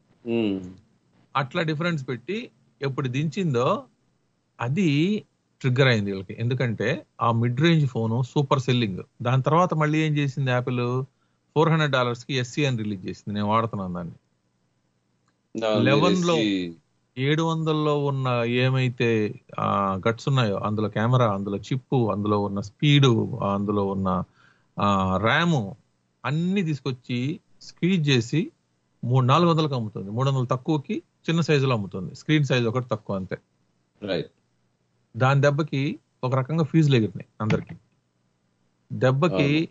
అట్లా డిఫరెన్స్ పెట్టి ఎప్పుడు దించిందో అది ట్రిగ్గర్ అయింది వీళ్ళకి ఎందుకంటే ఆ mid range phone super selling దాని తర్వాత మళ్ళీ ఏం చేసింది యాపిల్ ఫోర్ హండ్రెడ్ డాలర్స్ కి ఎస్సీ అని రిలీజ్ చేసింది నేను వాడుతున్నాను దాన్ని 11 లో- ఏడు వందల్లో ఉన్న ఏమైతే గట్స్ ఉన్నాయో అందులో కెమెరా అందులో చిప్పు అందులో ఉన్న స్పీడు అందులో ఉన్న ర్యాము అన్ని తీసుకొచ్చి స్క్వీజ్ చేసి మూడు నాలుగు వందలకు అమ్ముతుంది మూడు వందలు తక్కువకి చిన్న సైజులో అమ్ముతుంది స్క్రీన్ సైజ్ ఒకటి తక్కువ అంతే రైట్ దాని దెబ్బకి ఒక రకంగా ఫీజులు ఎగిరినాయి అందరికి దెబ్బకి అవును.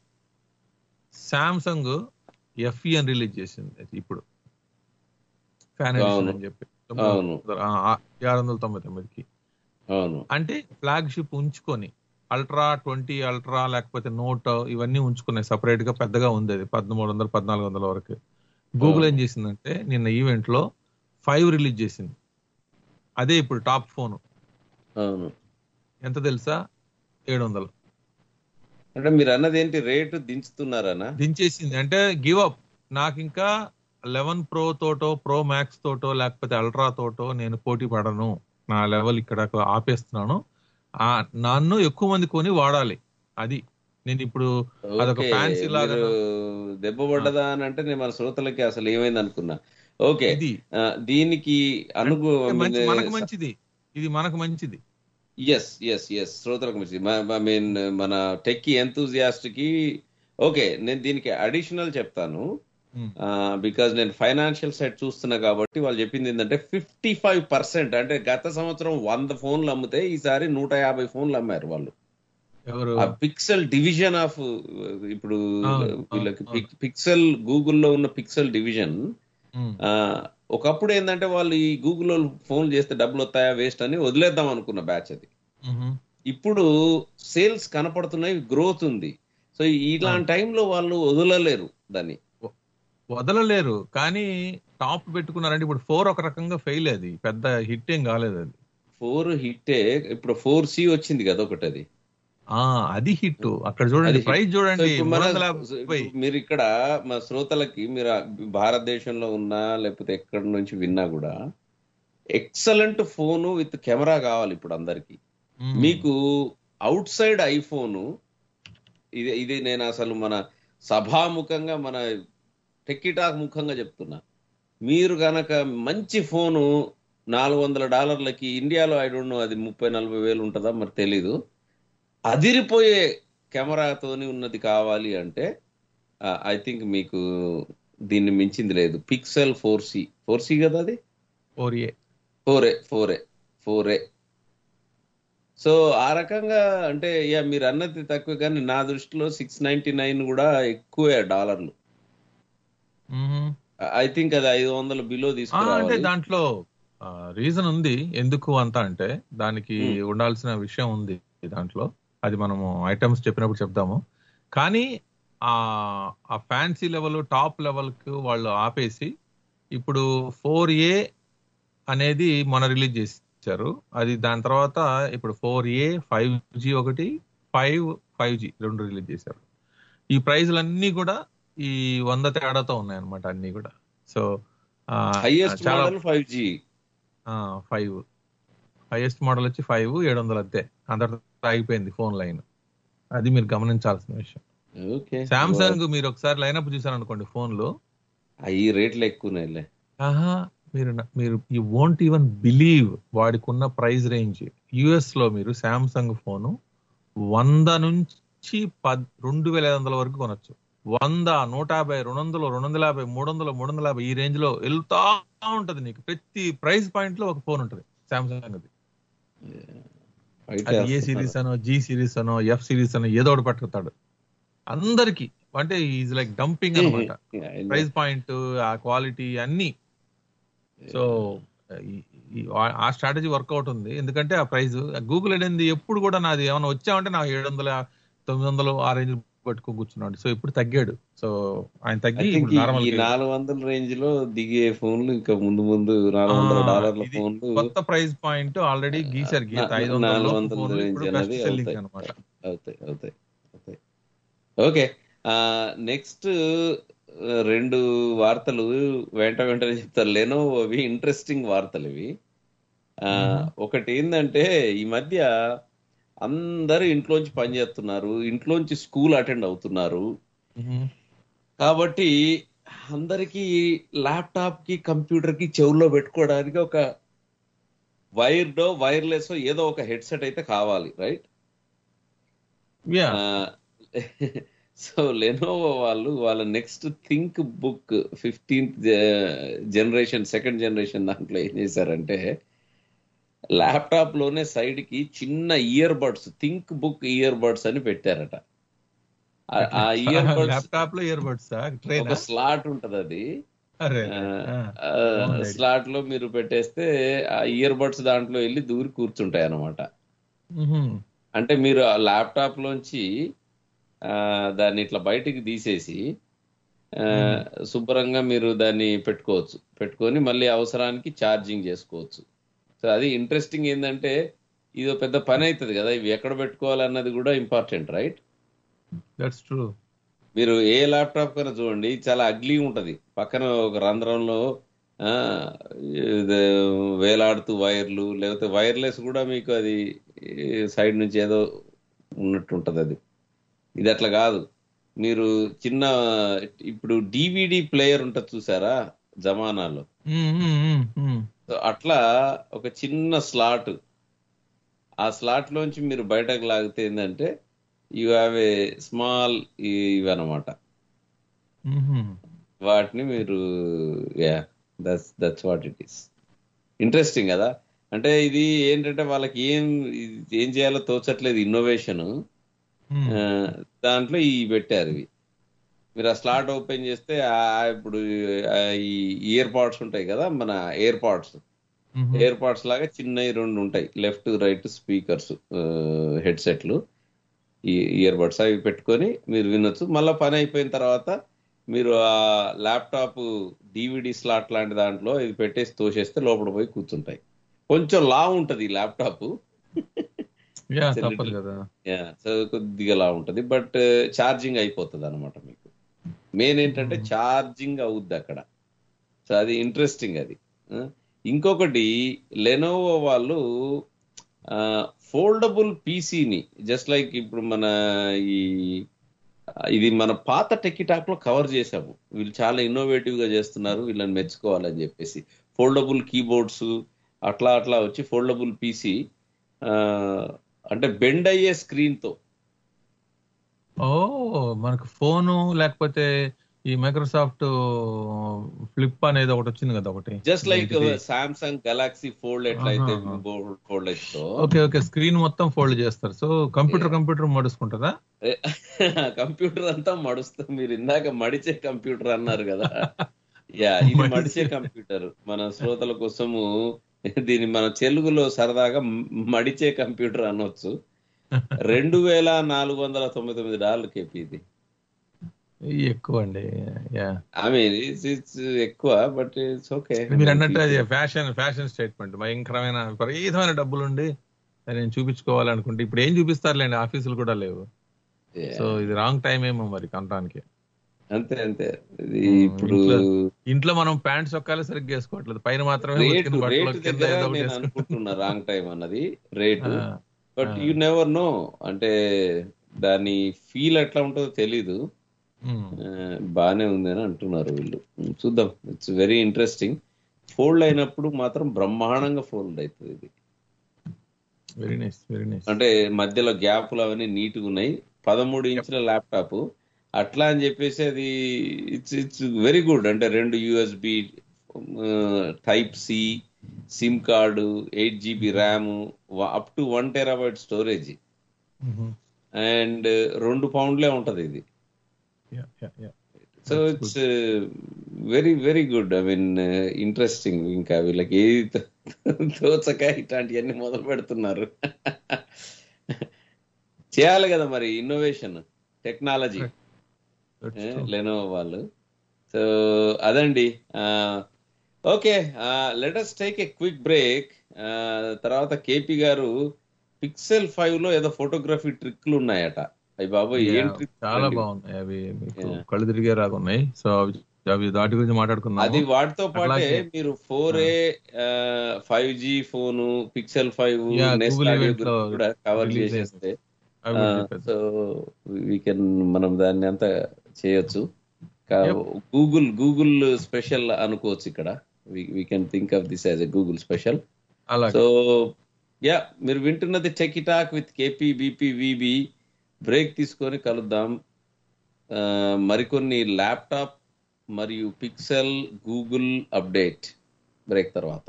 శాంసంగ్ ఎఫ్ఈ అని రిలీజ్ చేసింది అది ఇప్పుడు ఫ్యాన్ అవును. అని చెప్పి అవును. ఆ, ఆ, ఆరు వందల తొంభై తొమ్మిదికి అవును అంటే ఫ్లాగ్షిప్ ఉంచుకొని అల్ట్రా ట్వంటీ అల్ట్రా లేకపోతే నోట్ ఇవన్నీ ఉంచుకున్నాయి సపరేట్ గా పెద్దగా ఉంది అది పదమూడు వందలు పద్నాలుగు వందల వరకు గూగుల్ ఏం చేసిందంటే నిన్న ఈవెంట్ లో ఫైవ్ రిలీజ్ చేసింది అదే ఇప్పుడు టాప్ ఫోన్ అవును ఎంత తెలుసా ఏడు వందలు అంటే మీరు అన్నది ఏంటి రేటు దించుతున్నారనా దించేసింది అంటే గివ్ అప్ నాకు ఇంకా లెవెన్ ప్రో తోటో ప్రో మ్యాక్స్ తోటో లేకపోతే అల్ట్రా తోటో నేను పోటీ పడను నా లెవెల్ ఇక్కడ ఆపేస్తున్నాను ఆ నన్ను ఎక్కువ మంది కొని వాడాలి అది నేను ఇప్పుడు అదొక ఓకే, ఫ్యాన్సీ లాగా మీరు దెబ్బ పడ్డదా అని అంటే నేను మన శ్రోతలకి అసలు ఏమైంది అనుకున్నా ఓకే ఇది ఆ, దీనికి అనుగు మంచి- మనకు మంచిది ఇది మనకు మంచిది ఎస్ ఎస్ ఎస్ శ్రోతలకు మంచిది ఐ మీన్ మన టెక్కి ఎంతూజియాస్ట్ కి ఓకే నేను దీనికి అడిషనల్ చెప్తాను Hmm. బికాజ్ నేను ఫైనాన్షియల్ సైడ్ చూస్తున్నా కాబట్టి వాళ్ళు చెప్పింది ఏంటంటే ఫిఫ్టీ ఫైవ్ పర్సెంట్ అంటే గత సంవత్సరం వంద ఫోన్లు అమ్మితే ఈసారి నూట యాభై ఫోన్లు అమ్మారు వాళ్ళు ఎవరు ఆ పిక్సెల్ డివిజన్ ఆఫ్ ఇప్పుడు అవును, వీళ్ళకి అవును. పిక్సెల్ గూగుల్లో ఉన్న పిక్సెల్ డివిజన్ ఉమ్, ఒకప్పుడు ఏంటంటే వాళ్ళు ఈ గూగుల్లో ఫోన్ చేస్తే డబ్బులు వస్తాయా వేస్ట్ అని వదిలేద్దాం అనుకున్న బ్యాచ్ అది ఉహు, ఇప్పుడు సేల్స్ కనపడుతున్నాయి గ్రోత్ ఉంది సో ఇలాంటి టైంలో వాళ్ళు వదలలేరు దాన్ని వదలలేరు కానీ టాప్ పెట్టుకున్నారంటే ఇప్పుడు ఫోర్ ఒక రకంగా ఫెయిల్ అది పెద్ద హిట్ ఏం కాలేదు అది ఫోర్ హిట్టే ఇప్పుడు ఫోర్ సి వచ్చింది కదా ఒకటి అది ఆ అది హిట్ అక్కడ చూడండి అది hit. ప్రైస్ సో చూడండి ఇప్పుడు మూడు మన- వందల యాభై మీరు ఇక్కడ మా శ్రోతలకి మీరు ఆ భారతదేశంలో ఉన్నా లేకపోతే ఎక్కడి నుంచి విన్నా కూడా ఎక్సలెంట్ ఫోన్ విత్ కెమెరా కావాలి ఇప్పుడు అందరికి ఉమ్, మీకు అవుట్ సైడ్ ఐఫోన్ ఇది ఇది నేను అసలు మన సభాముఖంగా మన టెక్కిటాక్ ముఖంగా చెప్తున్నా మీరు గనక మంచి ఫోను నాలుగు వందల డాలర్లకి ఇండియాలో ఐ డోంట్ నో అది ముప్పై నలభై వేలు ఉంటుందా మరి తెలీదు అదిరిపోయే కెమెరాతోని ఉన్నది కావాలి అంటే ఐ థింక్ మీకు దీన్ని మించింది లేదు pixel four C four C కదా అది four A four A four A four A so ఆ రకంగా అంటే యా మీరు అన్నది తక్కువ కానీ నా దృష్టిలో సిక్స్ నైన్టీ నైన్ కూడా ఎక్కువే డాలర్లు ఉహు. ఐ థింక్ అది ఐదు వందల బిలో ఆ, అంటే తీసుకురావాలి దాంట్లో రీజన్ ఉంది ఎందుకు అంత అంటే దానికి Hmm. ఉండాల్సిన విషయం ఉంది దాంట్లో అది మనము ఐటమ్స్ చెప్పినప్పుడు చెప్దాము కానీ ఆ ఆ ఫ్యాన్సీ లెవెల్ టాప్ లెవెల్ కు వాళ్ళు ఆపేసి ఇప్పుడు ఫోర్ ఏ అనేది మన రిలీజ్ చేశారు అది దాని తర్వాత ఇప్పుడు ఫోర్ ఏ ఫైవ్ జీ ఒకటి ఫైవ్ ఫైవ్ జీ రెండు రిలీజ్ చేశారు ఈ ప్రైజ్లన్నీ కూడా ఈ వంద తేడాతో ఉన్నాయి అనమాట అన్ని కూడా సో హైయెస్ట్ చాలా model five G five highest model వచ్చి ఫైవ్ ఏడు వందలు అంతే అందరితో ఆగిపోయింది ఫోన్ లైన్ అది మీరు గమనించాల్సిన విషయం ఓకే సామ్సంగ్ మీరు ఒకసారి లైనప్ చూసారు అనుకోండి ఫోన్ లో ఈ రేట్లు ఎక్కువనే ఆహా మీరు న- మీరు యూ వోంట్ ఈవెన్ బిలీవ్ వాడికి ఉన్న ప్రైస్ రేంజ్ యుఎస్ లో మీరు సామ్సంగ్ ఫోన్ వంద నుంచి పద్ రెండు వేల ఐదు వందల వరకు కొనొచ్చు వంద నూట యాభై రెండు వందలు రెండు వందల యాభై మూడు వందలు మూడు వందల యాభై ఈ రేంజ్ లో వెళ్తా ఉంటది నీకు ప్రతి ప్రైస్ పాయింట్ లో ఒక ఫోన్ ఉంటది సామ్సంగ్ అది అది ఏ సిరీస్ అనో జీ సిరీస్ అనో ఎఫ్ సిరీస్ అనో ఏదో ఒకటి పట్టుకుతాడు అందరికి అంటే ఈజ్ లైక్ డంపింగ్ అనమాట ప్రైస్ పాయింట్ ఆ క్వాలిటీ అన్ని సో ఈ- ఈ- ఆ- ఆ స్ట్రాటజీ వర్కౌట్ ఉంది ఎందుకంటే ఆ ప్రైస్ గూగుల్ అనేది ఎప్పుడు కూడా నాది ఏమైనా వచ్చామంటే నాకు ఏడు వందల తొమ్మిది వందలు ఆ రేంజ్ పట్టుకో కూర్చున్నాడు సో ఇప్పుడు తగ్గాడు సో ఆయన తగ్గి ఇప్పుడు నార్మల్ ఈ నాలుగు వందల రేంజ్ లో దిగే ఫోన్లు ఇంకా ముందు ముందు నాలుగు వందల డాలర్ల ఇది ఫోన్లు కొత్త ప్రైస్ పాయింట్ ఆల్రెడీ గీసారు గీత నా- ఐదు వందల నాలుగు లోపు వందల ఫోన్లు range ఇప్పుడు బెస్ట్ అనేది సెల్లింగ్ అవుతాయి. అనమాట అవుతాయి అవుతాయి అవుతాయి ఓకే నెక్స్ట్ రెండు వార్తలు వెంట వెంటనే చెప్తారు లెనోవో అవి ఇంట్రెస్టింగ్ వార్తలు ఇవి ఆ, ఒకటి ఏంటంటే ఈ మధ్య అందరూ ఇంట్లోంచి పని చేస్తున్నారు ఇంట్లోంచి స్కూల్ అటెండ్ అవుతున్నారు కాబట్టి అందరికి ల్యాప్టాప్ కి కంప్యూటర్ కి చెవుల్లో పెట్టుకోవడానికి ఒక వైర్డో వైర్లెస్ ఏదో ఒక హెడ్సెట్ అయితే కావాలి రైట్ యా సో లెనోవో వాళ్ళు వాళ్ళ next ThinkBook fifteenth generation second generation దాంట్లో ఏం చేశారంటే ల్యాప్టాప్ లోనే సైడ్ కి చిన్న earbuds ThinkBook earbuds అని పెట్టారట ఆ- ఆ ఇయర్ బడ్స్ ల్యాప్టాప్ లో ఇయర్ బడ్స్ ట్రైన్ ఒక స్లాట్ ఉంటది అది అరే ఆ. బాగుంది. స్లాట్ లో మీరు పెట్టేస్తే ఆ ఇయర్ బడ్స్ దాంట్లో వెళ్ళి దూరి కూర్చుంటాయి అన్నమాట మ్హూ. అంటే మీరు ఆ ల్యాప్టాప్ లోంచి ఆ, దాన్ని ఇట్లా బయటికి తీసేసి ఆ, శుభ్రంగా మీరు దాన్ని పెట్టుకోవచ్చు పెట్టుకొని మళ్ళీ అవసరానికి ఛార్జింగ్ చేసుకోవచ్చు సో అది ఇంట్రెస్టింగ్ ఏంటంటే ఇది ఒక పెద్ద పని అవుతుంది కదా ఇవి ఎక్కడ పెట్టుకోవాలన్నది కూడా ఇంపార్టెంట్ రైట్ దట్స్ ట్రూ మీరు ఏ ల్యాప్టాప్ కన్నా చూడండి చాలా అగ్లీ ఉంటది పక్కన ఒక రంధ్రంలో ఆ, ఇది వేలాడుతూ వైర్లు లేకపోతే వైర్లెస్ కూడా మీకు అది సైడ్ నుంచి ఏదో ఉన్నట్టు ఉంటది అది ఇది అట్లా కాదు మీరు చిన్న ఇప్పుడు డివిడి ప్లేయర్ ఉంటుంది చూసారా జమానాలో సో అట్లా ఒక చిన్న స్లాట్ ఆ స్లాట్ లోంచి మీరు బయటకు లాగితే ఏంటంటే ఇవి అవి స్మాల్ ఇవి అనమాట వాటిని మీరు yeah that's that's what it is interesting కదా అంటే ఇది ఏంటంటే వాళ్ళకి ఏం ఇది ఏం చేయాలో తోచట్లేదు ఇన్నోవేషన్ దాంట్లో ఈ పెట్టారు ఇవి మీరు ఆ స్లాట్ ఓపెన్ చేస్తే ఆ ఇప్పుడు ఆ ఈ ఇయర్ పాడ్స్ ఉంటాయి కదా మన ఎయిర్ పాడ్స్ ఎయిర్ పాడ్స్ లాగా చిన్నవి రెండు ఉంటాయి లెఫ్ట్ రైట్ స్పీకర్స్ హెడ్సెట్లు ఈ ఇయర్ బడ్స్ అవి పెట్టుకొని మీరు వినొచ్చు మళ్ళీ పని అయిపోయిన తర్వాత మీరు ఆ ల్యాప్టాప్ డివిడి స్లాట్ లాంటి దాంట్లో ఇది పెట్టేసి తోసేస్తే లోపల పోయి కూర్చుంటాయి కొంచెం లా ఉంటది ఈ ల్యాప్టాప్ యా తప్పదు కదా యా సో కొద్దిగా లా ఉంటది బట్ ఛార్జింగ్ అయిపోతుంది అనమాట మీకు మెయిన్ ఏంటంటే ఛార్జింగ్ అవుద్ది అక్కడ సో అది ఇంట్రెస్టింగ్ అది ఆ, ఇంకొకటి లెనోవో వాళ్ళు ఫోల్డబుల్ పీసీని జస్ట్ లైక్ ఇప్పుడు మన ఈ ఇది మన పాత టెక్కిటాక్ లో కవర్ చేసాము వీళ్ళు చాలా ఇన్నోవేటివ్ గా చేస్తున్నారు వీళ్ళని మెచ్చుకోవాలని చెప్పేసి ఫోల్డబుల్ కీబోర్డ్స్ అట్లా అట్లా వచ్చి ఫోల్డబుల్ పీసీ అంటే బెండ్ అయ్యే స్క్రీన్ తో ఓ మనకు ఫోను లేకపోతే ఈ మైక్రోసాఫ్ట్ ఫ్లిప్ అనేది ఒకటి వచ్చింది కదా ఒకటి జస్ట్ లైక్ ఏంటిది? సామ్సంగ్ గెలాక్సీ ఫోల్డ్ ఎట్లయితే ఆహా. ఫోల్డ్ అవుతుందో ఓకే ఓకే స్క్రీన్ మొత్తం ఫోల్డ్ చేస్తారు సో కంప్యూటర్ కంప్యూటర్ మడుచుకుంటుందా కంప్యూటర్ అంతా మడుస్తుంది మీరు ఇందాక మడిచే కంప్యూటర్ అన్నారు కదా యా ఇది మడిచే. మడిచే కంప్యూటర్ మన శ్రోతల కోసము దీన్ని మన తెలుగులో సరదాగా మ- మడిచే కంప్యూటర్ అనొచ్చు రెండు వేల నాలుగు వందల తొంభై తొమ్మిది డాలర్ కేపీ ఇది ఇవి ఎక్కువ అండి యా ఐ మీన్ ఇట్స్ ఎక్కువ బట్ ఇట్స్ ఓకే మీరు అన్నట్టు అది ఫ్యాషన్ ఫ్యాషన్ స్టేట్మెంట్ భయంకరమైన విపరీతమైన డబ్బులు ఉండి అది నేను చూపించుకోవాలనుకుంటే ఇప్పుడు ఏం చూపిస్తారులేండి ఆఫీసులు కూడా లేవు సో ఇది రాంగ్ టైం ఏమో మరి కొనడానికి అంతే అంతే ఇది ఉమ్, ఇప్పుడు ఇంట్లో- ఇంట్లో మనం ప్యాంట్ చొక్కాలు సరిగ్గా వేసుకోవట్లేదు పైన మాత్రమే రేటు ఉతికిన బట్టలు రేటు కింద దగ్గర ఏదో ఒకటి నేను వేసుకుంటాం. అనుకుంటున్నా రాంగ్ టైం అన్నది రేటు ఆ, బట్ ఆ. యు నెవర్ నో అంటే దాని ఫీల్ ఎట్లా ఉంటుందో తెలీదు ఉమ్, ఆ, బానే ఉంది అని అంటున్నారు వీళ్ళు ఉమ్, చూద్దాం ఇట్స్ వెరీ ఇంట్రెస్టింగ్ ఫోల్డ్ అయినప్పుడు మాత్రం బ్రహ్మాండంగా ఫోల్డ్ అవుతుంది ఇది వెరీ నైస్ వెరీ నైస్ అంటే మధ్యలో గ్యాప్లు అవన్నీ నీట్గా ఉన్నాయి పదమూడు ఇంచుల ల్యాప్టాప్ అట్లా అని చెప్పేసి అది ఇట్స్ ఇట్స్ వెరీ గుడ్ అంటే రెండు USB type C SIM card eight GB RAM up to one terabyte storage and రెండు పౌండ్లే ఉంటది ఇది so it's very very good I mean interesting ఇంకా వీళ్ళకి ఏది తో- తోచక ఇట్లాంటివన్నీ మొదలు పెడుతున్నారు చేయాలి కదా మరి ఇన్నోవేషన్ టెక్నాలజీ లెనో వాళ్ళు సో అదండి okay let's take a quick break తర్వాత కేపీ గారు పిక్సెల్ ఫైవ్ లో ఏదో ఫోటోగ్రఫీ ట్రిక్లు ఉన్నాయట అయ్యి బాబోయ్ ఏం ట్రిక్ చాలా బాగున్నాయి అవి మీకు కళ్ళు తిరిగే రాగున్నాయి సో అవి అవి దాటి గురించి మాట్లాడుకుందాం అది వాటితో పాటే అట్లాగే. మీరు four A five G phone pixel five Yeah, next Google audio event లో కూడా కవర్ release చేసేస్తే I will చెప్పేది. సో వీ కెన్ మనం దాన్ని అంతా చేయొచ్చు గూగుల్ గూగుల్ స్పెషల్ అనుకోవచ్చు ఇక్కడ we can think of this as a Google special అలాగే సో యా మీరు వింటున్నది tech talk with KP BP VB break తీసుకొని కలుద్దాం ఆ, మరికొన్ని ల్యాప్టాప్ మరియు పిక్సెల్ గూగుల్ అప్డేట్ బ్రేక్ తర్వాత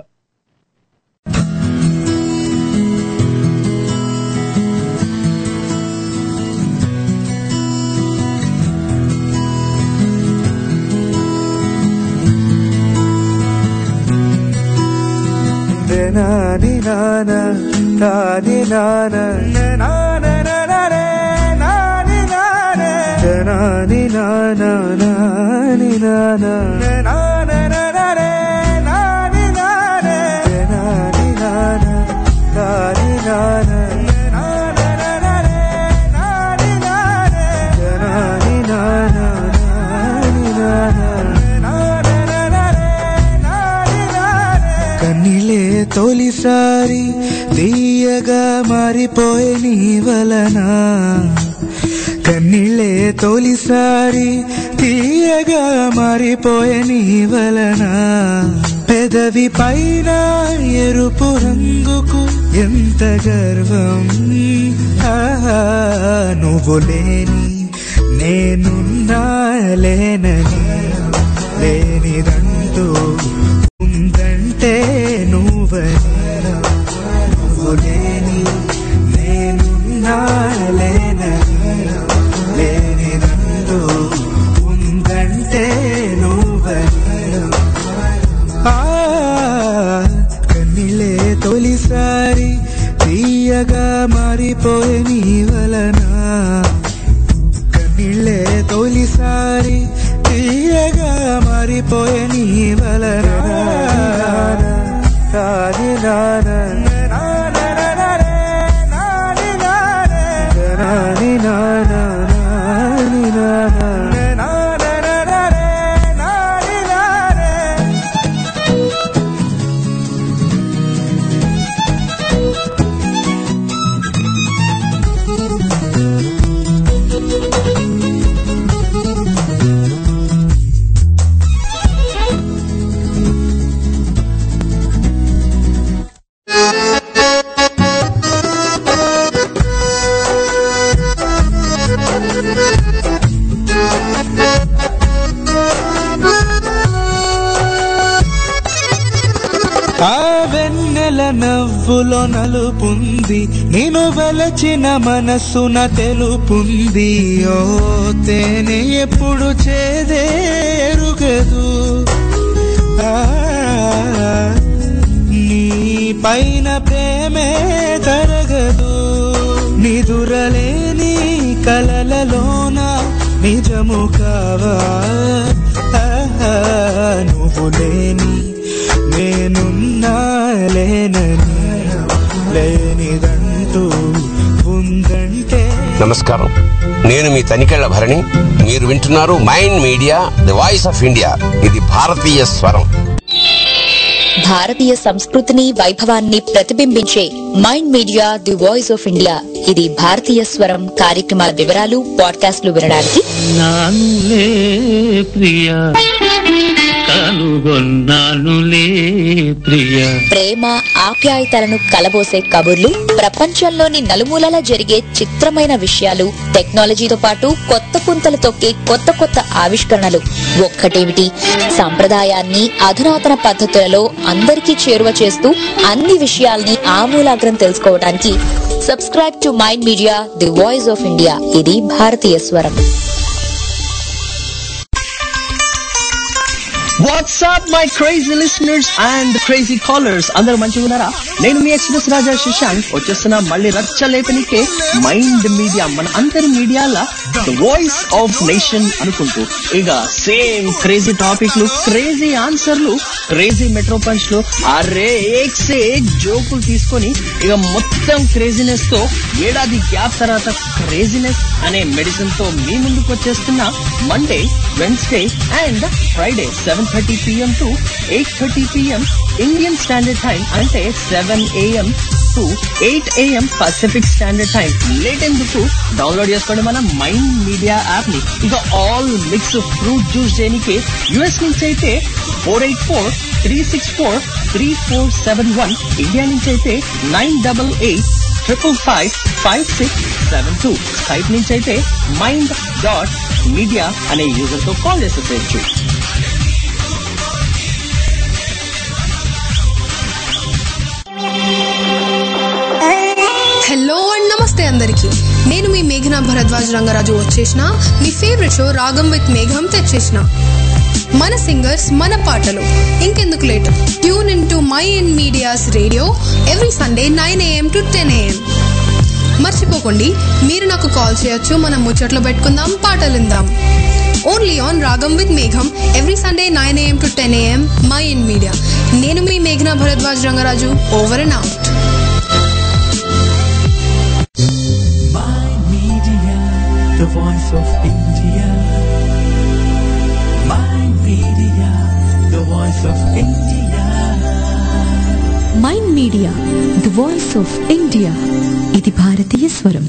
నాని నాన నాని నాన నాని నానే నాని నానే నాని నాన నాని నాన నాని నానే నాని నానే నాని నాన నాని నాన నాని నానే నాని నానే నాని నాన నాని నాన కన్నిలే తొలిసారి తీయగా మారిపోయే నీ వలన కన్నిలే తొలిసారి తీయగా మారిపోయే నీ వలన పెదవి పైన ఎరుపు రంగుకు ఎంత గర్వం ఆహా, నువ్వు లేని నేనున్నా లేనని లేనిదంటూ ఉందంటే నువ్వని నువ్వు లేని నేనున్నా లేనని లేనిదంటూ ఉందంటే నువ్వని ఆ కన్నిలే తొలిసారి తీయగా మారిపోయే నీ వలన కన్నిళ్ళే తొలిసారి తీయగా మారిపోయే నీ వలన నాని నాన నాని నానే నాని నానే నాని నాన నాని నాన నాని నానే నాని నానే ఆ వెన్నెల నవ్వులో నలుపుంది నేను వలచిన మనస్సున తెలుపుంది ఓ తేనె ఎప్పుడు చేదేరుగదు ఆ, నీ పైన ప్రేమే తరగదు నిదురలేని కలలలోన నిజము కావా ఆహా, నువ్వు లేని నేనున్నా లేనని లేనిదంటూ ఉందంటే నమస్కారం నేను మీ తనికెళ్ల భరణి మీరు వింటున్నారు Mind media the voice of India ఇది భారతీయ స్వరం భారతీయ సంస్కృతిని వైభవాన్ని ప్రతిబింబించే Mind media the voice of India ఇది భారతీయ స్వరం కార్యక్రమాల వివరాలు పాడ్కాస్ట్లు వినడానికి నానులే ప్రియ కనుగొన్నానులే ప్రియ ప్రేమ ఆప్యాయతలను కలబోసే కబుర్లు ప్రపంచంలోని నలుమూలలా జరిగే చిత్రమైన విషయాలు టెక్నాలజీతో పాటు కొత్త పుంతలు తొక్కే కొత్త కొత్త ఆవిష్కరణలు ఒక్కటేమిటి సంప్రదాయాన్ని అధునాతన పద్ధతులలో అందరికీ చేరువ చేస్తూ అన్ని విషయాల్ని ఆమూలాగ్రం తెలుసుకోవడానికి subscribe to mind media the voice of India ఇది భారతీయ స్వరం what's up my crazy listeners and crazy callers అందరూ మంచిగా ఉన్నారా నేను మీ ఎక్స్ప్రెస్ రాజా శశాంక్ వచ్చేస్తున్నా మళ్ళీ రచ్చ లేపనికే మైండ్ మీడియా మన అందరి మీడియాల వాయిస్ ఆఫ్ నేషన్ అనుకుంటూ ఇక సేమ్ క్రేజీ టాపిక్లు క్రేజీ ఆన్సర్లు క్రేజీ మెట్రో పంచ్లు అరే ఏక్ సే ఏక్ జోకులు తీసుకొని ఇక మొత్తం క్రేజీనెస్ తో ఏడాది గ్యాప్ తర్వాత క్రేజీనెస్ అనే మెడిసిన్ తో మీ ముందుకు వచ్చేస్తున్న Monday Wednesday and Friday seven thirty PM to eight thirty PM Indian standard time అంటే seven AM to eight AM Pacific standard time late ఎందుకు డౌన్లోడ్ చేసుకోండి మన మైండ్ మీడియా యాప్ ని ఇక ఆల్ మిక్స్ ఫ్రూట్ జ్యూస్ చేయడానికి US నుంచి అయితే four eight four three six four three four seven one India నుంచి అయితే nine double eight triple five five six seven two Skype నుంచి అయితే మైండ్ డాట్ మీడియా అనే యూజర్ తో కాల్ చేసేసేయచ్చు హలో అండ్ నమస్తే అందరికి నేను మీ మేఘనా భరద్వాజ్ రంగరాజు వచ్చేసిన మీ ఫేవరెట్ షో రాగం విత్ మేఘం తెచ్చేసిన మన సింగర్స్ మన పాటలు ఇంకెందుకు late tune in to my in media's radio every Sunday nine AM to ten AM మర్చిపోకండి మీరు నాకు కాల్ చేయొచ్చు మనం ముచ్చట్లు పెట్టుకుందాం పాటలు విందాం ఓన్లీ ఆన్ రాగం విత్ మేఘం every Sunday nine AM to ten AM my in media నేను మీ మేఘనా Bharadwaj Rangaraju over and out Media, the voice of India. My media, the voice of India. Mind media the voice of India ఇది భారతీయ స్వరం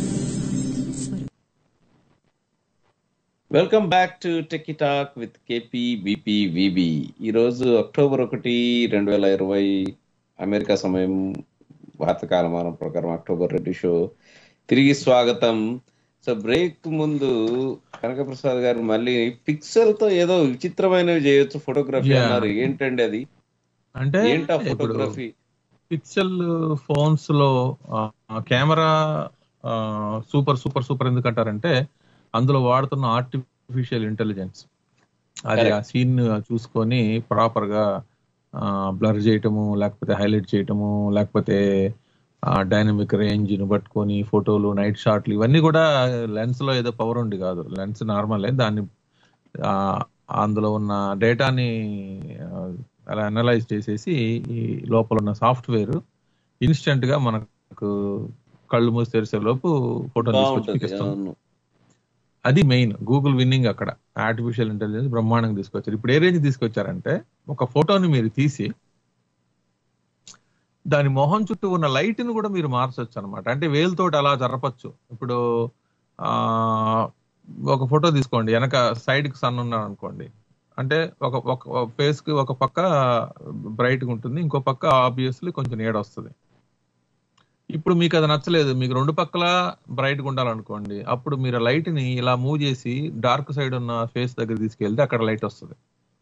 welcome back to techie talk with KP BP VB ఈరోజు October ఒకటి రెండు వేల ఇరవై అమెరికా సమయం భారత కాలమానం ప్రకారం అక్టోబర్ రెండు షో తిరిగి స్వాగతం సో బ్రేక్ ముందు కనకప్రసాద్ గారు మళ్ళీ పిక్సెల్ తో ఏదో విచిత్రమైనవి చేయొచ్చు ఫోటోగ్రఫీ Yeah. అన్నారు ఏంటండి అది అంటే ఏంటా ఇప్పుడు ఫోటోగ్రఫీ పిక్సెల్ ఫోన్స్ లో కెమెరా సూపర్ సూపర్ సూపర్ ఎందుకు అంటారంటే అందులో వాడుతున్న ఆర్టిఫిషియల్ ఇంటెలిజెన్స్ అది ఆ Correct. సీన్ చూసుకొని ప్రాపర్ గా బ్లర్ చేయటము లేకపోతే హైలైట్ చేయటము లేకపోతే డైనమిక్ రేంజ్ ని పట్టుకొని ఫోటోలు నైట్ షాట్లు ఇవన్నీ కూడా లెన్స్ లో ఏదో పవర్ ఉంది కాదు లెన్స్ నార్మలే దాన్ని ఆ, అందులో ఉన్న డేటాని అలా అనలైజ్ చేసేసి ఈ లోపల ఉన్న సాఫ్ట్వేర్ ఇన్స్టెంట్ గా మనకు కళ్ళు మూసి తెరిసే లోపు ఫోటో తీసుకొచ్చి బాగుంటది చూపిస్తుంది అవును అది మెయిన్ గూగుల్ విన్నింగ్ అక్కడ ఆర్టిఫిషియల్ ఇంటెలిజెన్స్ బ్రహ్మాండంగా తీసుకొచ్చారు ఇప్పుడు ఏ రేంజ్ తీసుకొచ్చారంటే ఒక ఫోటోని మీరు తీసి దాని మొహం చుట్టూ ఉన్న లైట్ ని కూడా మీరు మార్చొచ్చు అనమాట అంటే వేలుతోటి అలా జరపచ్చు ఇప్పుడు ఆ ఒక ఫోటో తీసుకోండి వెనక సైడ్ కి సన్ ఉన్నాడు అనుకోండి అంటే ఒక ఒక ఫేస్ కి ఒక పక్క బ్రైట్ గా ఉంటుంది ఇంకో పక్క ఆబ్వియస్లీ కొంచెం నీడ వస్తుంది ఇప్పుడు మీకు అది నచ్చలేదు మీకు రెండు పక్కల బ్రైట్ గా ఉండాలనుకోండి అప్పుడు మీరు లైట్ ని ఇలా మూవ్ చేసి డార్క్ సైడ్ ఉన్న ఫేస్ దగ్గర తీసుకెళ్తే అక్కడ లైట్ వస్తుంది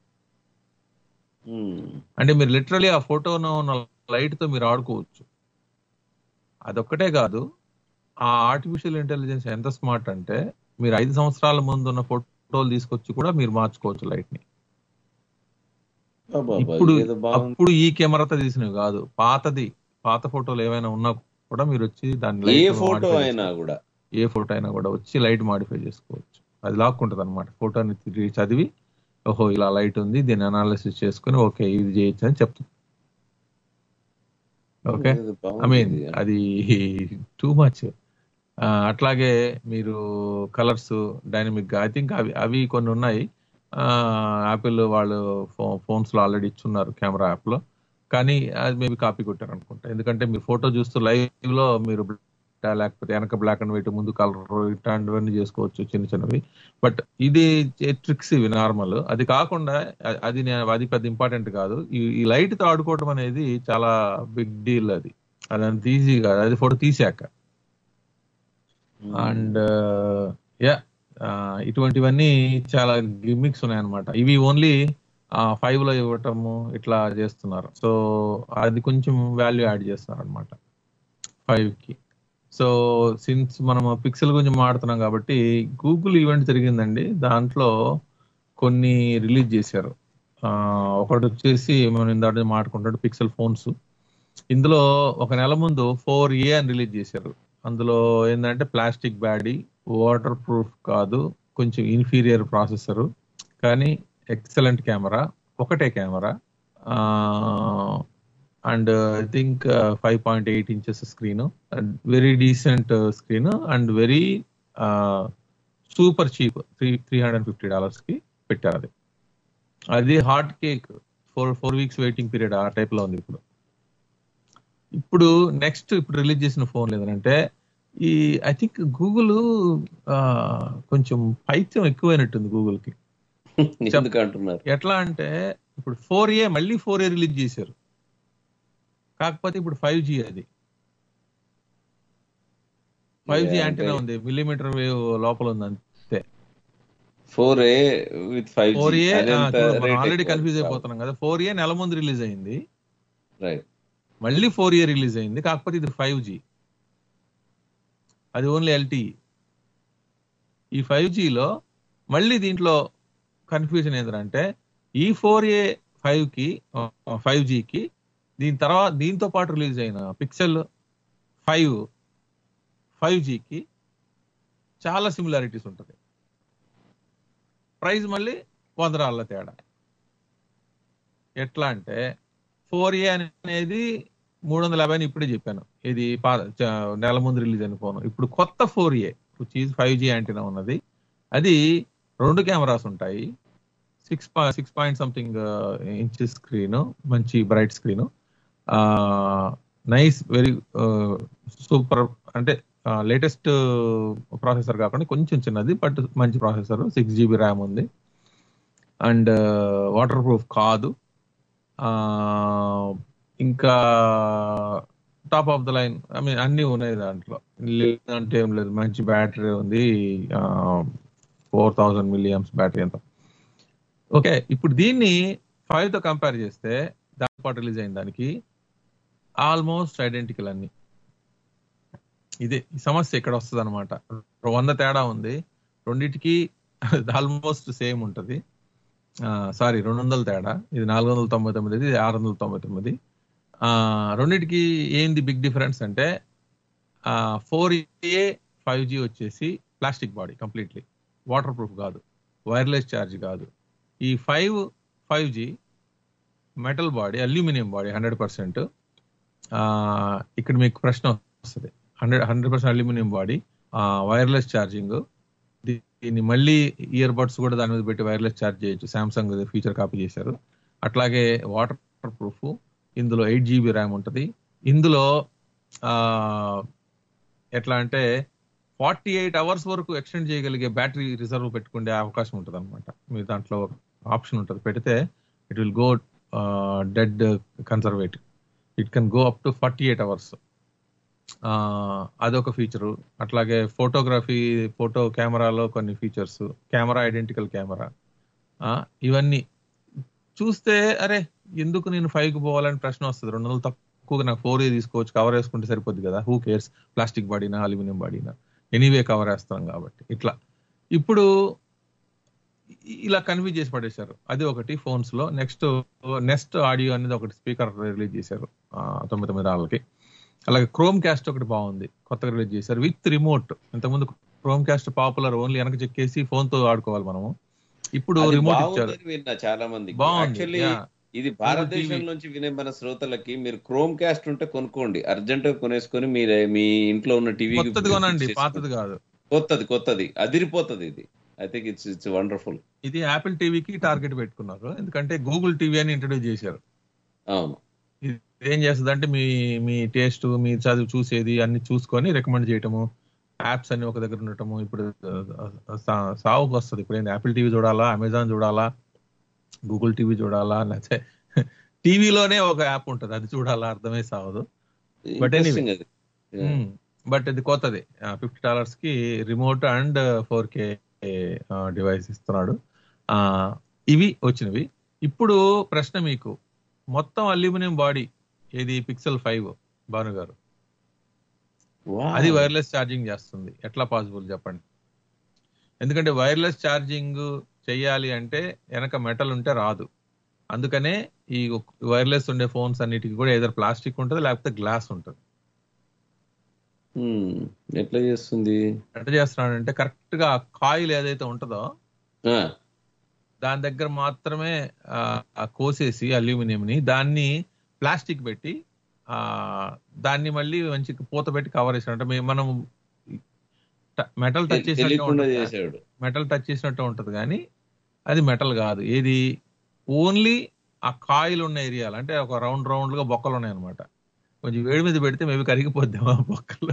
అంటే మీరు లిటరలీ ఆ ఫోటోను ఉన్న లైట్ తో మీరు ఆడుకోవచ్చు అదొక్కటే కాదు ఆ ఆర్టిఫిషియల్ ఇంటెలిజెన్స్ ఎంత స్మార్ట్ అంటే మీరు ఐదు సంవత్సరాల ముందు ఉన్న ఫోటోలు తీసుకొచ్చి కూడా మీరు మార్చుకోవచ్చు లైట్ ని అబ్బబ్బా, ఇప్పుడు ఇదేదో బాగుంది. అప్పుడు ఈ కెమెరాతో తీసినవి కాదు పాతది పాత ఫోటోలు ఏమైనా ఉన్నా కూడా మీరు వచ్చి దాన్ని ఏ light ఫోటో modify అయినా చేసుకోవచ్చు. కూడా ఏ ఫోటో అయినా కూడా వచ్చి లైట్ మాడిఫై చేసుకోవచ్చు అది లాక్కుంటది అనమాట ఫోటోని తిరిగి చదివి ఓహో ఇలా లైట్ ఉంది దీన్ని అనాలిసిస్ చేసుకుని ఓకే ఇది చేయొచ్చు అని చెప్తుంది ఓకే ఇది బాగుంది ఐ మీన్ ఇది. అది టూ మచ్ అట్లాగే మీరు కలర్స్ డైనమిక్ గా ఐ థింక్ అవి అవి కొన్ని ఉన్నాయి యాపిల్ వాళ్ళు ఫోన్స్ లో ఆల్రెడీ ఇచ్చున్నారు కెమెరా యాప్ లో కానీ అది మేబీ కాపీ కొట్టారు అనుకుంటా ఎందుకంటే మీరు ఫోటో చూస్తూ లైవ్ లో మీరు black లేకపోతే వెనక బ్లాక్ అండ్ వైట్ ముందు కలర్ ఇట్లాంటివన్నీ చేసుకోవచ్చు చిన్న చిన్నవి బట్ ఇది ట్రిక్స్ ఇవి నార్మల్ అది కాకుండా అ- అది నేను అది పెద్ద ఇంపార్టెంట్ కాదు ఈ ఈ లైట్ తో ఆడుకోవడం అనేది చాలా బిగ్ డీల్ అది అది అంత ఈజీ కాదు అది ఫోటో తీసాక అండ్ యా ఇటువంటివన్నీ చాలా గిమిక్స్ ఉన్నాయన్నమాట ఇవి ఓన్లీ ఫైవ్ లో ఇవ్వటము ఇట్లా చేస్తున్నారు సో అది కొంచెం వాల్యూ యాడ్ చేస్తున్నారు అనమాట ఫైవ్ కి సో సిన్స్ మనం పిక్సెల్ గురించి మాట్లాడుతున్నాం కాబట్టి గూగుల్ ఈవెంట్ జరిగిందండి దాంట్లో కొన్ని రిలీజ్ చేశారు ఆ, ఒకటి వచ్చేసి మనం ఇందాక మాట్లాడుకుంటాడు పిక్సెల్ ఫోన్స్ ఇందులో ఒక నెల ముందు ఫోర్ ఏ అని రిలీజ్ చేశారు అందులో ఏంటంటే ప్లాస్టిక్ బ్యాడీ వాటర్ ప్రూఫ్ కాదు కొంచెం ఇన్ఫీరియర్ ప్రాసెసర్ కానీ ఎక్సలెంట్ కెమెరా ఒకటే camera and I think five point eight inches screen very decent screen and very super cheap three three hundred fifty dollars కి పెట్టారు అది అది hot cake four four weeks waiting period ఆ type లో ఉంది ఇప్పుడు ఇప్పుడు నెక్స్ట్ ఇప్పుడు రిలీజ్ చేసిన ఫోన్ లేదంటే ఈ ఐ థింక్ గూగుల్ కొంచెం పైత్యం ఎక్కువైనట్టుంది గూగుల్ కి ఎందుకు అంటున్నారు ఎట్లా అంటే ఇప్పుడు ఫోర్ ఏ మళ్ళీ ఫోర్ ఏ రిలీజ్ చేశారు కాకపోతే ఇప్పుడు ఫైవ్ జీ అది ఫైవ్ జీ Yeah, యాంటీనా అంటే- ఉంది మిల్లీమీటర్ వేవ్ లోపల ఉంది అంతే four A with five four A already confuse అయిపోతున్నాం కదా ఫోర్ ఏ నెల ముందు రిలీజ్ అయింది రైట్ మళ్ళీ ఫోర్ ఇయర్ రిలీజ్ అయింది కాకపోతే ఇది ఫైవ్ జీ అది ఓన్లీ ఎల్టీ ఈ ఫైవ్ జీలో మళ్ళీ దీంట్లో కన్ఫ్యూజన్ ఏంటంటే ఈ ఫోర్ ఏ ఫైవ్ కి ఫైవ్ జీకి దీని తర్వాత దీంతో పాటు రిలీజ్ అయిన పిక్సెల్ ఫైవ్ ఫైవ్ జీకి చాలా సిమిలారిటీస్ ఉంటుంది ప్రైస్ మళ్ళీ వంద రాళ్ళ తేడా ఎట్లా అంటే ఫోర్ ఏ అనేది మూడు వందల యాభై అని ఇప్పుడే చెప్పాను ఇది పా చ- నెల ముందు రిలీజ్ అయిన ఫోన్ ఇప్పుడు కొత్త ఫోర్ ఏ చీజ్ ఫైవ్ జీ యాంటీనా ఉన్నది అది రెండు కెమెరాస్ ఉంటాయి six six point something inch screen మంచి bright screen nice very super అంటే లేటెస్ట్ ప్రాసెసర్ కాకుండా కొంచెం చిన్నది బట్ మంచి ప్రాసెసర్ సిక్స్ జీబీ ర్యామ్ ఉంది అండ్ వాటర్ ప్రూఫ్ కాదు ఆ, ఇంకా top of the line I mean అన్ని ఉన్నాయి దాంట్లో లేదంటే ఏం లేదు మంచి బ్యాటరీ ఉంది ఫోర్ థౌజండ్ మిలియమ్స్ బ్యాటరీ అంతా ఓకే ఇప్పుడు దీన్ని ఫైవ్ తో కంపేర్ చేస్తే దాని పాటు రిలీజ్ అయిన దానికి ఆల్మోస్ట్ ఐడెంటికల్ అన్ని ఇదే ఈ సమస్య ఇక్కడ వస్తుంది అనమాట వంద తేడా ఉంది రెండిటికి ఆల్మోస్ట్ సేమ్ ఉంటది సారీ రెండు వందల తేడా ఇది నాలుగు వందల తొంభై తొమ్మిది ఇది ఆరు వందల తొంభై తొమ్మిది ఆ, రెండిటికి ఏంది బిగ్ డిఫరెన్స్ అంటే ఫోర్ ఏ ఫైవ్ జీ వచ్చేసి plastic body completely waterproof కాదు వైర్లెస్ ఛార్జ్ కాదు ఈ five five G metal body aluminium body hundred percent ఇక్కడ మీకు ప్రశ్న వస్తుంది hundred hundred percent aluminium body wireless charging దీన్ని మళ్ళీ ఇయర్ బడ్స్ కూడా దాని మీద పెట్టి వైర్లెస్ ఛార్జ్ చేయొచ్చు సామ్సంగ్ ఫీచర్ కాపీ చేశారు అట్లాగే వాటర్ ప్రూఫ్ ఇందులో ఎయిట్ జీబీ ర్యామ్ ఉంటుంది ఇందులో ఆ, ఎట్లా అంటే ఫార్టీ ఎయిట్ అవర్స్ వరకు ఎక్స్టెండ్ చేయగలిగే బ్యాటరీ రిజర్వ్ పెట్టుకునే అవకాశం ఉంటుంది అనమాట మీరు దాంట్లో ఆప్షన్ ఉంటుంది పెడితే it will go dead conservative it can go up to forty eight hours అదొక ఫీచరు అట్లాగే ఫోటోగ్రఫీ ఫోటో కెమెరాలో కొన్ని ఫీచర్స్ కెమెరా ఐడెంటికల్ కెమెరా ఇవన్నీ చూస్తే అరే ఎందుకు నేను ఫైవ్ కి పోవాలని ప్రశ్న వస్తుంది రెండు వందలు తక్కువగా నాకు ఫోర్ ఏ తీసుకోవచ్చు కవర్ వేసుకుంటే సరిపోద్ది కదా హూ కేర్స్ ప్లాస్టిక్ బాడీనా అల్యూమినియం బాడీనా ఎనీవే కవర్ వేస్తాం కాబట్టి ఇట్లా ఇప్పుడు ఇ- ఇలా కన్ఫ్యూజ్ చేసి పడేశారు అది ఒకటి ఫోన్స్ లో నెక్స్ట్ నెక్స్ట్ ఆడియో అనేది ఒకటి స్పీకర్ రిలీజ్ చేశారు ఆ, తొంభై తొమ్మిది డాలర్కి అలాగే క్రోమ్ క్యాస్ట్ ఒకటి బాగుంది కొత్తగా రిలీజ్ చేశారు విత్ రిమోట్ ఇంతకుముందు క్రోమ్ క్యాస్ట్ పాపులర్ ఓన్లీ వెనక చెక్కేసి ఫోన్ తో ఆడుకోవాలి మనము ఇప్పుడు అది రిమోట్ ఇచ్చారు బాగుందని విన్నా చాలా మంది బాగుంది, యాక్చువల్లీ yeah. ఇది భారతదేశం TV. నుంచి వినే మన శ్రోతలకి మీరు క్రోమ్ క్యాస్ట్ ఉంటే కొనుక్కోండి అర్జెంట్ గా కొనేసుకొని మీరు మీ ఇంట్లో ఉన్న టీవీ కొత్తది కొనండి పాతది కాదు కొత్తది కొత్తది అదిరిపోతుంది ఇది I think it's it's wonderful ఇది యాపిల్ టీవీకి టార్గెట్ పెట్టుకున్నారు ఎందుకంటే గూగుల్ టీవీ అని ఇంట్రడ్యూస్ చేశారు అవును ఇది ఏం చేస్తుంది అంటే మీ మీ టేస్ట్ మీ చదువు చూసేది అన్ని చూసుకొని రికమెండ్ చేయటము యాప్స్ అన్ని ఒక దగ్గర ఉండటము ఇప్పుడు ఆ, సా- సావుకు వస్తుంది ఇప్పుడు ఏంది యాపిల్ టీవీ చూడాలా అమెజాన్ చూడాలా గూగుల్ టీవీ చూడాలా లేకపోతే టీవీలోనే ఒక యాప్ ఉంటుంది అది చూడాలా అర్థమే సావదు బట్ Interesting అది Yeah. బట్ ఇది కొత్తది ఫిఫ్టీ డాలర్స్ కి remote and four K device ఇస్తున్నాడు ఆ, ఇవి వచ్చినవి ఇప్పుడు ప్రశ్న మీకు మొత్తం అల్యూమినియం బాడీ ఏది పిక్సెల్ ఫైవ్ భాను గారు Wow. అది వైర్లెస్ ఛార్జింగ్ చేస్తుంది ఎట్లా పాసిబుల్ చెప్పండి ఎందుకంటే వైర్లెస్ ఛార్జింగ్ చెయ్యాలి అంటే వెనక మెటల్ ఉంటే రాదు అందుకనే ఈ వైర్లెస్ ఉండే ఫోన్స్ అన్నిటికీ కూడా ఏదో ప్లాస్టిక్ ఉంటుంది లేకపోతే గ్లాస్ ఉంటుంది Hmm. ఎట్లా చేస్తుంది ఎట్లా చేస్తున్నాడంటే కరెక్ట్ గా కాయిల్ ఏదైతే ఉంటుందో Ah. దాని దగ్గర మాత్రమే ఆ, ఆ కోసేసి అల్యూమినియం ని దాన్ని ప్లాస్టిక్ పెట్టి ఆ దాన్ని మళ్ళీ మంచి పూత పెట్టి కవర్ చేసాడు అంటే మే- మనం మెటల్ టచ్ చేసినట్టు తెలియకుండా ఉంటుంది చేశాడు మెటల్ టచ్ చేసినట్టు ఉంటది కానీ అది మెటల్ కాదు ఏది ఓన్లీ ఆ కాయిల్ ఉన్న ఏరియాలు అంటే ఒక రౌండ్ రౌండ్ గా బొక్కలు ఉన్నాయి అనమాట కొంచెం వేడి మీద పెడితే మేబీ కరిగిపోద్దామా పక్కలో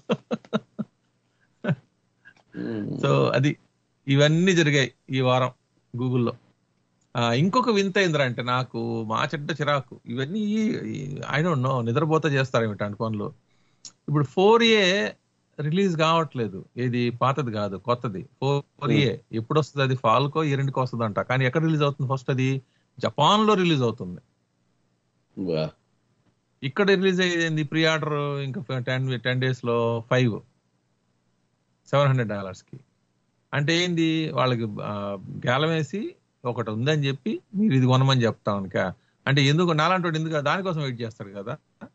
సో అది ఇవన్నీ జరిగాయి ఈ వారం గూగుల్లో ఆ, ఇంకొక వింత ఏంద్రా అంటే నాకు మా చెడ్డ చిరాకు ఇవన్నీ ఐ డోంట్ నో నిద్రపోతే చేస్తారు ఇట్లాంటి పనులు ఇప్పుడు ఫోర్ ఏ రిలీజ్ కావట్లేదు ఇది పాతది కాదు కొత్తది ఫోర్ ఏ ఎప్పుడు వస్తుంది అది ఫాల్కో ఈ రెండుకి వస్తుంది అంట కానీ ఎక్కడ రిలీజ్ అవుతుంది ఫస్ట్ అది జపాన్ లో రిలీజ్ అవుతుంది వా. ఇక్కడ రిలీజ్ అయ్యింది ప్రీ ఆర్డర్ ఇంకా టెన్ టెన్ డేస్ లో ఫైవ్ సెవెన్ హండ్రెడ్ డాలర్స్ కి అంటే ఏంది వాళ్ళకి ఆ, గేలం వేసి ఒకటి ఉందని చెప్పి మీరు ఇది కొనమని చెప్తా ఉనక అంటే ఎందుకు నాలాంటి ఎందుకు దానికోసం వెయిట్ చేస్తారు కదా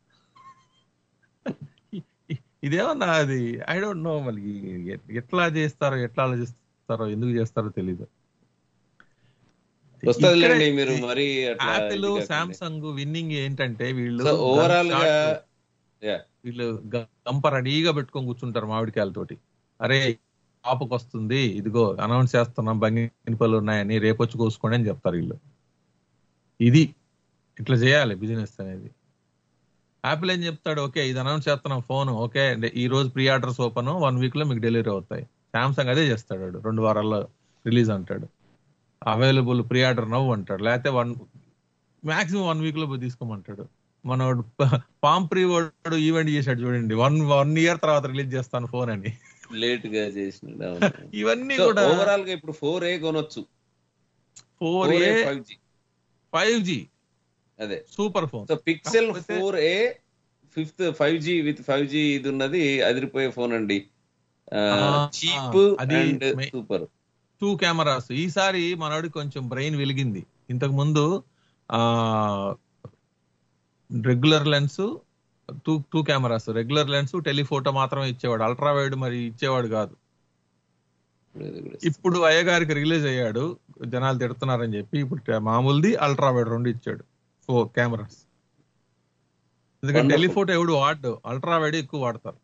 ఇదేమన్నా అది ఐ డోంట్ నో మళ్ళీ ఎ- ఎట్లా చేస్తారో ఎట్లా ఆలోచిస్తారో ఎందుకు చేస్తారో తెలీదు వస్తుందిలేండి మీరు మరి అట్లా యాపిల్ ఇది కాకండి. సామ్సంగ్ విన్నింగ్ ఏంటంటే వీళ్ళు సో ఓవరాల్ గా షార్ట్ yeah. వీళ్ళు గంప రెడీగా పెట్టుకొని కూర్చుంటారు మామిడికాయలతోటి అరే ఆపుకు వస్తుంది ఇదిగో అనౌన్స్ చేస్తున్నాం బంగిపల్లి ఉన్నాయని రేపు వచ్చి కోసుకోండి అని చెప్తారు వీళ్ళు ఇది ఇట్లా చేయాలి బిజినెస్ అనేది యాపిల్ ఏం చెప్తాడు ఓకే ఇది అనౌన్స్ చేస్తున్నాం ఫోన్ ఓకే అంటే ఈ రోజు pre orders open one week లో మీకు డెలివరీ అవుతాయి సామ్సంగ్ అదే చేస్తాడు వాడు. రెండు వారాల్లో రిలీజ్ అంటాడు అవైలబుల్ ప్రీ ఆర్డర్ నవ్వు అంటాడు లేకపోతే వన్ మాక్సిమం వన్ వీక్ లో పోయి తీసుకోమంటాడు మనోడు పామ్ ప్రీ వాడు ఈవెంట్ చేశాడు చూడండి వన్ వన్ ఇయర్ తర్వాత రిలీజ్ చేస్తాను ఫోన్ అని లేట్ గా చేసినాడు ఇవన్నీ కూడా ఓవరాల్ గా ఇప్పుడు ఫోర్ ఏ కొనొచ్చు four A five G five G అదే super phone so Pixel four A fifth five G with five G ఇది ఉన్నది అదిరిపోయే ఫోన్ అండి చీప్ అది అండ్ మే- సూపర్ టూ కెమెరాస్ ఈసారి మనోడి కొంచెం బ్రెయిన్ వెలిగింది ఇంతకు ముందు ఆ regular lens two two cameras regular lens telephoto మాత్రమే ఇచ్చేవాడు అల్ట్రా వైడ్ మరి ఇచ్చేవాడు కాదు ఇప్పుడు అయ్యగారికి రిలీజ్ అయ్యాడు జనాలు తిడుతున్నారని చెప్పి ఇప్పుడు ట- మామూలుది అల్ట్రా వైడ్ రెండు ఇచ్చాడు ఫోర్ కెమెరాస్ ఎందుకంటే Wonderful. టెలిఫోటో ఎవడు వాడు అల్ట్రా వైడ్ ఎక్కువ వాడతారు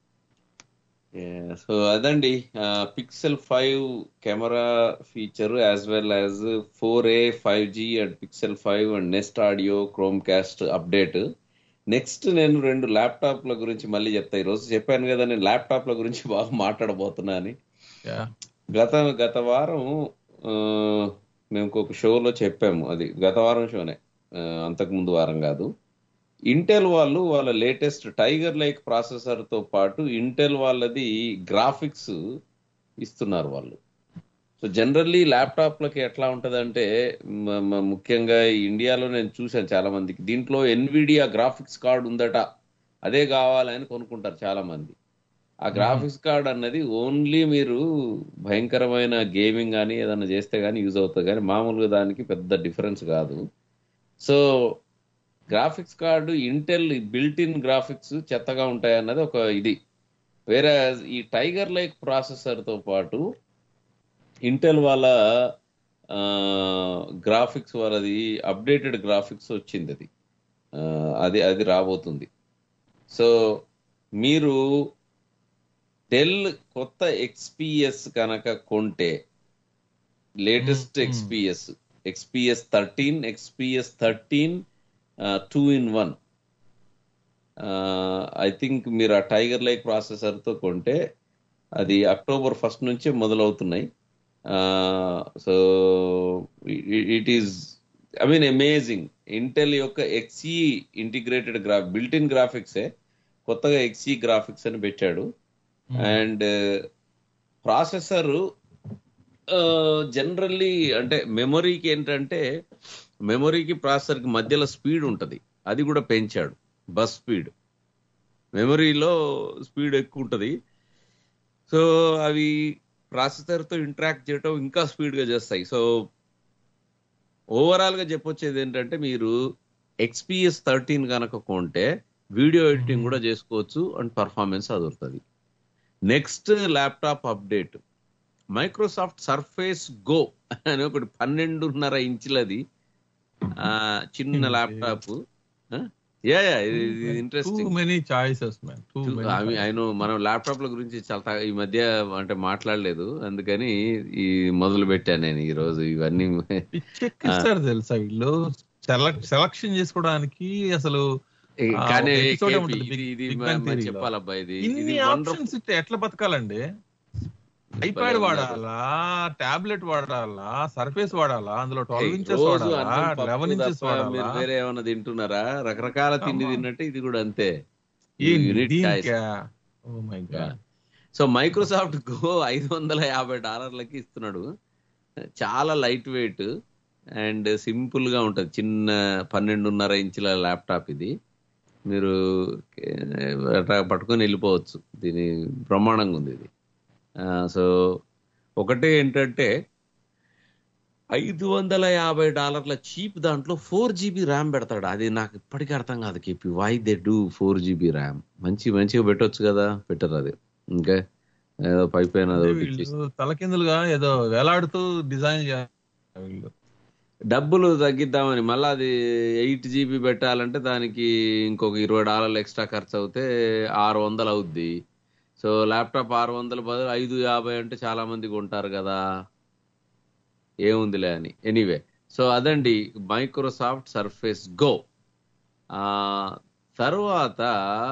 సో అదండి Pixel five camera feature as well as four A five G and Pixel five and Nest audio Chromecast update next నేను రెండు ల్యాప్టాప్ల గురించి మళ్ళీ చెప్తా ఈ రోజు చెప్పాను కదా నేను ల్యాప్టాప్ల గురించి బాగా మాట్లాడబోతున్నా అని గత గత వారం ఆ, మేము ఒక షోలో చెప్పాము అది గత వారం షోనే ఆ, అంతకు ముందు వారం కాదు ఇంటెల్ వాళ్ళు వాళ్ళ లేటెస్ట్ టైగర్ లైక్ ప్రాసెసర్ తో పాటు ఇంటెల్ వాళ్ళది గ్రాఫిక్స్ ఇస్తున్నారు వాళ్ళు సో జనరల్లీ ల్యాప్టాప్లకి ఎట్లా ఉంటదంటే మ- మ- ముఖ్యంగా ఇండియాలో నేను చూశాను చాలా మందికి దీంట్లో ఎన్విడియా గ్రాఫిక్స్ కార్డ్ ఉందట అదే కావాలని కొనుక్కుంటారు చాలా మంది ఆ గ్రాఫిక్స్ కార్డ్ అన్నది ఓన్లీ మీరు భయంకరమైన గేమింగ్ కానీ ఏదైనా చేస్తే కానీ యూజ్ అవుతుంది కానీ మామూలుగా దానికి పెద్ద డిఫరెన్స్ కాదు so graphics card Intel built in graphics చెత్తగా ఉంటాయి అన్నది ఒక ఇది వేరే ఈ టైగర్ లైక్ ప్రాసెసర్ తో పాటు ఇంటెల్ వాళ్ళ గ్రాఫిక్స్ వాళ్ళది అప్డేటెడ్ గ్రాఫిక్స్ వచ్చింది అది ఆ, అది అది రాబోతుంది సో మీరు డెల్ కొత్త ఎక్స్పిఎస్ కనుక కొంటే latest XPS XPS thirteen XPS thirteen two in one I think మీరు ఆ టైగర్ లైక్ ప్రాసెసర్ తో కొంటే అది అక్టోబర్ ఫస్ట్ నుంచి మొదలవుతున్నాయి so it is I mean amazing Intel యొక్క ఎక్సీ ఇంటిగ్రేటెడ్ గ్రా బిల్ట్ ఇన్ గ్రాఫిక్సే కొత్తగా ఎక్సీ గ్రాఫిక్స్ అని పెట్టాడు అండ్ ప్రాసెసర్ జనరల్లీ అంటే మెమొరీకి ఏంటంటే మెమొరీకి ప్రాసెసర్కి మధ్యలో స్పీడ్ ఉంటుంది అది కూడా పెంచాడు బస్ స్పీడ్ మెమొరీలో స్పీడ్ ఎక్కువ ఉంటుంది సో అవి ప్రాసెసర్తో ఇంటరాక్ట్ చేయటం ఇంకా స్పీడ్గా చేస్తాయి సో ఓవరాల్గా చెప్పొచ్చేది ఏంటంటే మీరు ఎక్స్పిఎస్ థర్టీన్ కనుక కొంటే వీడియో ఎడిటింగ్ కూడా చేసుకోవచ్చు అండ్ పర్ఫార్మెన్స్ అదురుతుంది next laptop update Microsoft Surface Go అని ఒకటి పన్నెండున్నర ఇంచులది ఆ, చిన్న ల్యాప్టాప్ యా యా ఇది too interesting many choices man too ఆయన మనం ల్యాప్టాప్ల గురించి చాలా తా- ఈ మధ్య అంటే మాట్లాడలేదు అందుకని ఈ మొదలు పెట్టాను నేను ఈ రోజు ఇవన్నీ చెక్ ఇస్తారు తెలుసా వీళ్ళు సెలెక్ట్ సెలక్షన్ చేసుకోవడానికి అసలు ఆ, కానీ ఒక episode ఏ KP, ఉంటుంది, ఇది Big- ఇది Big మ- Bang మరి Theory లో. చెప్పాలబ్బా ఇది ఇన్ని ఇది ఆప్షన్స్ ఇస్తే ఎట్లా బతకాలండి ఐప్యాడ్ వాడాలా టాబ్లెట్ వాడాలా సర్ఫేస్ వాడాలా అందులో ట్వెల్వ్ ఇంచెస్ రోజు వాడాలా అన్నం పప్పు లెవెన్ ఇంచెస్ తప్ప వాడాలా మీరు వేరే ఏమైనా తింటున్నారా రకరకాల తిండి అమ్మా. తిన్నట్టు ఇది కూడా అంతే ఏంది You need choice. దీనికా? Oh my God. So Microsoft Go ఐదు వందల యాభై డాలర్లకి ఇస్తున్నాడు చాలా లైట్ వెయిట్ అండ్ సింపుల్ గా ఉంటది చిన్న పన్నెండున్నర ఇంచుల ల్యాప్టాప్ ఇది మీరు ఏ, అట్లా పట్టుకొని వెళ్ళిపోవచ్చు దీని బ్రహ్మాండంగా ఉంది ఇది సో ఒకటే ఏంటంటే ఐదు వందల యాభై డాలర్ల చీప్ దాంట్లో ఫోర్ జీబీ ర్యామ్ పెడతాడు అది నాకు ఇప్పటికీ అర్థం కాదు KP why they do four GB RAM మంచి మంచిగా పెట్టొచ్చు కదా పెట్టరు అది ఇంకా ఏదో పై పైన అంటే అదొకటి ఇచ్చేసి. వీళ్ళు తలకిందులుగా ఏదో వేలాడుతూ డిజైన్ చేస్తారు వీళ్ళు డబ్బులు తగ్గిద్దామని మళ్ళీ అది ఎయిట్ జీబీ పెట్టాలంటే దానికి ఇంకొక ఇరవై డాలర్లు ఎక్స్ట్రా ఖర్చు అవుతే ఆరు వందలు అవుద్ది సో ల్యాప్టాప్ ఆరు వందల బదులు ఐదు యాభై అంటే చాలా మంది కొంటారు కదా ఏముందిలే అని ఎనీవే సో అదండి మైక్రోసాఫ్ట్ సర్ఫేస్ గో తర్వాత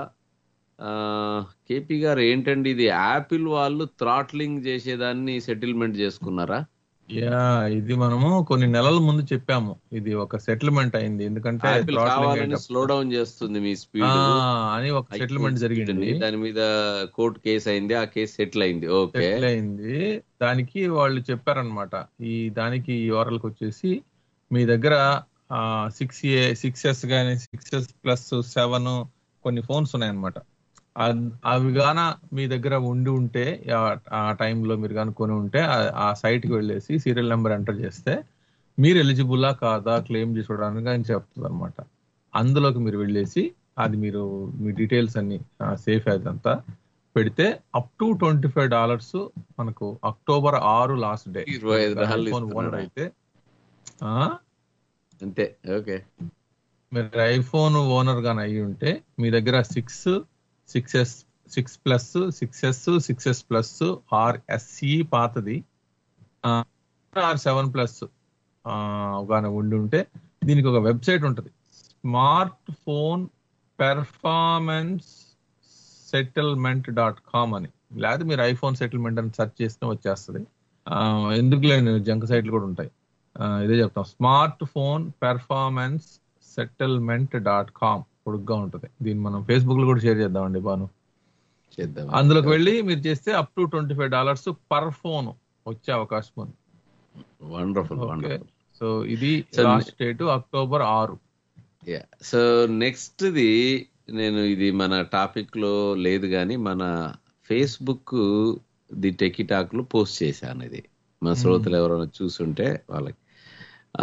కేపీ గారు ఏంటండి ఇది యాపిల్ వాళ్ళు థ్రాట్లింగ్ చేసేదాన్ని సెటిల్మెంట్ చేసుకున్నారా యా ఇది మనము కొన్ని నెలల ముందు చెప్పాము ఇది ఒక సెటిల్మెంట్ అయింది ఎందుకంటే యాపిల్ throttling కావాలని అయ్యేటప్పుడు- స్లో డౌన్ చేస్తుంది మీ స్పీడ్ ఆ, అని ఒక సెటిల్మెంట్ జరిగింది దాని మీద కోర్టు కేసు అయింది ఆ కేసు సెటిల్ అయింది ఓకే సెటిల్ అయింది దానికి వాళ్ళు చెప్పారనమాట ఈ దానికి ఈ ఓరల్కి వచ్చేసి మీ దగ్గర సిక్స్ ఏ సిక్స్ ఎస్ కానీ సిక్స్ ఎస్ ప్లస్ సెవెన్ కొన్ని ఫోన్స్ ఉన్నాయన్నమాట అద్- అవి గాన మీ దగ్గర ఉండి ఉంటే ఆ- ఆ టైంలో మీరు కనుక్కొని ఉంటే ఆ- ఆ site కి వెళ్ళేసి సీరియల్ నెంబర్ ఎంటర్ చేస్తే మీరు ఎలిజిబుల్లా కాదా క్లెయిమ్ చేసుకోవడానికి అని చెప్తుంది అనమాట అందులోకి మీరు వెళ్ళేసి అది మీరు మీ డీటెయిల్స్ అన్ని సేఫ్ అదంతా పెడితే up to twenty five dollars మనకు అక్టోబర్ ఆరు లాస్ట్ డే ఇరవై ఐదు డాలర్లు ఓనర్ ఇస్తున్నాడా? అయితే ఆ, అంతే ఓకే మీరు ఐఫోన్ ఓనర్ గాని అయ్యి ఉంటే మీ దగ్గర six six S six plus six S six S plus or SE పాతది ఆర్ సెవెన్ ప్లస్ గాని ఉండి ఉంటే దీనికి ఒక వెబ్సైట్ ఉంటుంది smartphone performance settlement dot com అని లేదా మీరు ఐఫోన్ సెటిల్మెంట్ అని సెర్చ్ చేస్తే వచ్చేస్తుంది ఆ, ఎందుకు లేని జంక్ సైట్లు కూడా ఉంటాయి ఆ, ఇదే చెప్తాం smartphone performance settlement dot com పొడుగ్గా ఉంటుంది దీన్ని మనం ఫేస్బుక్ లో కూడా షేర్ చేద్దామండి బాను చేద్దాం అందులోకి వెళ్ళి మీరు చేస్తే up to twenty five dollars per phone వచ్చే అవకాశం ఉంది వండర్ఫుల్ ఓకే వండర్ఫుల్ సో ఇది So, లాస్ట్ డేట్ అక్టోబర్ ఆరు యా సో నెక్స్ట్ ది నేను ఇది మన టాపిక్ లో లేదు కానీ మన ఫేస్బుక్ ది టెకిటాక్ లో పోస్ట్ చేశాను ఇది మన శ్రోతలు ఎవరైనా చూసుంటే వాళ్ళకి ఆ,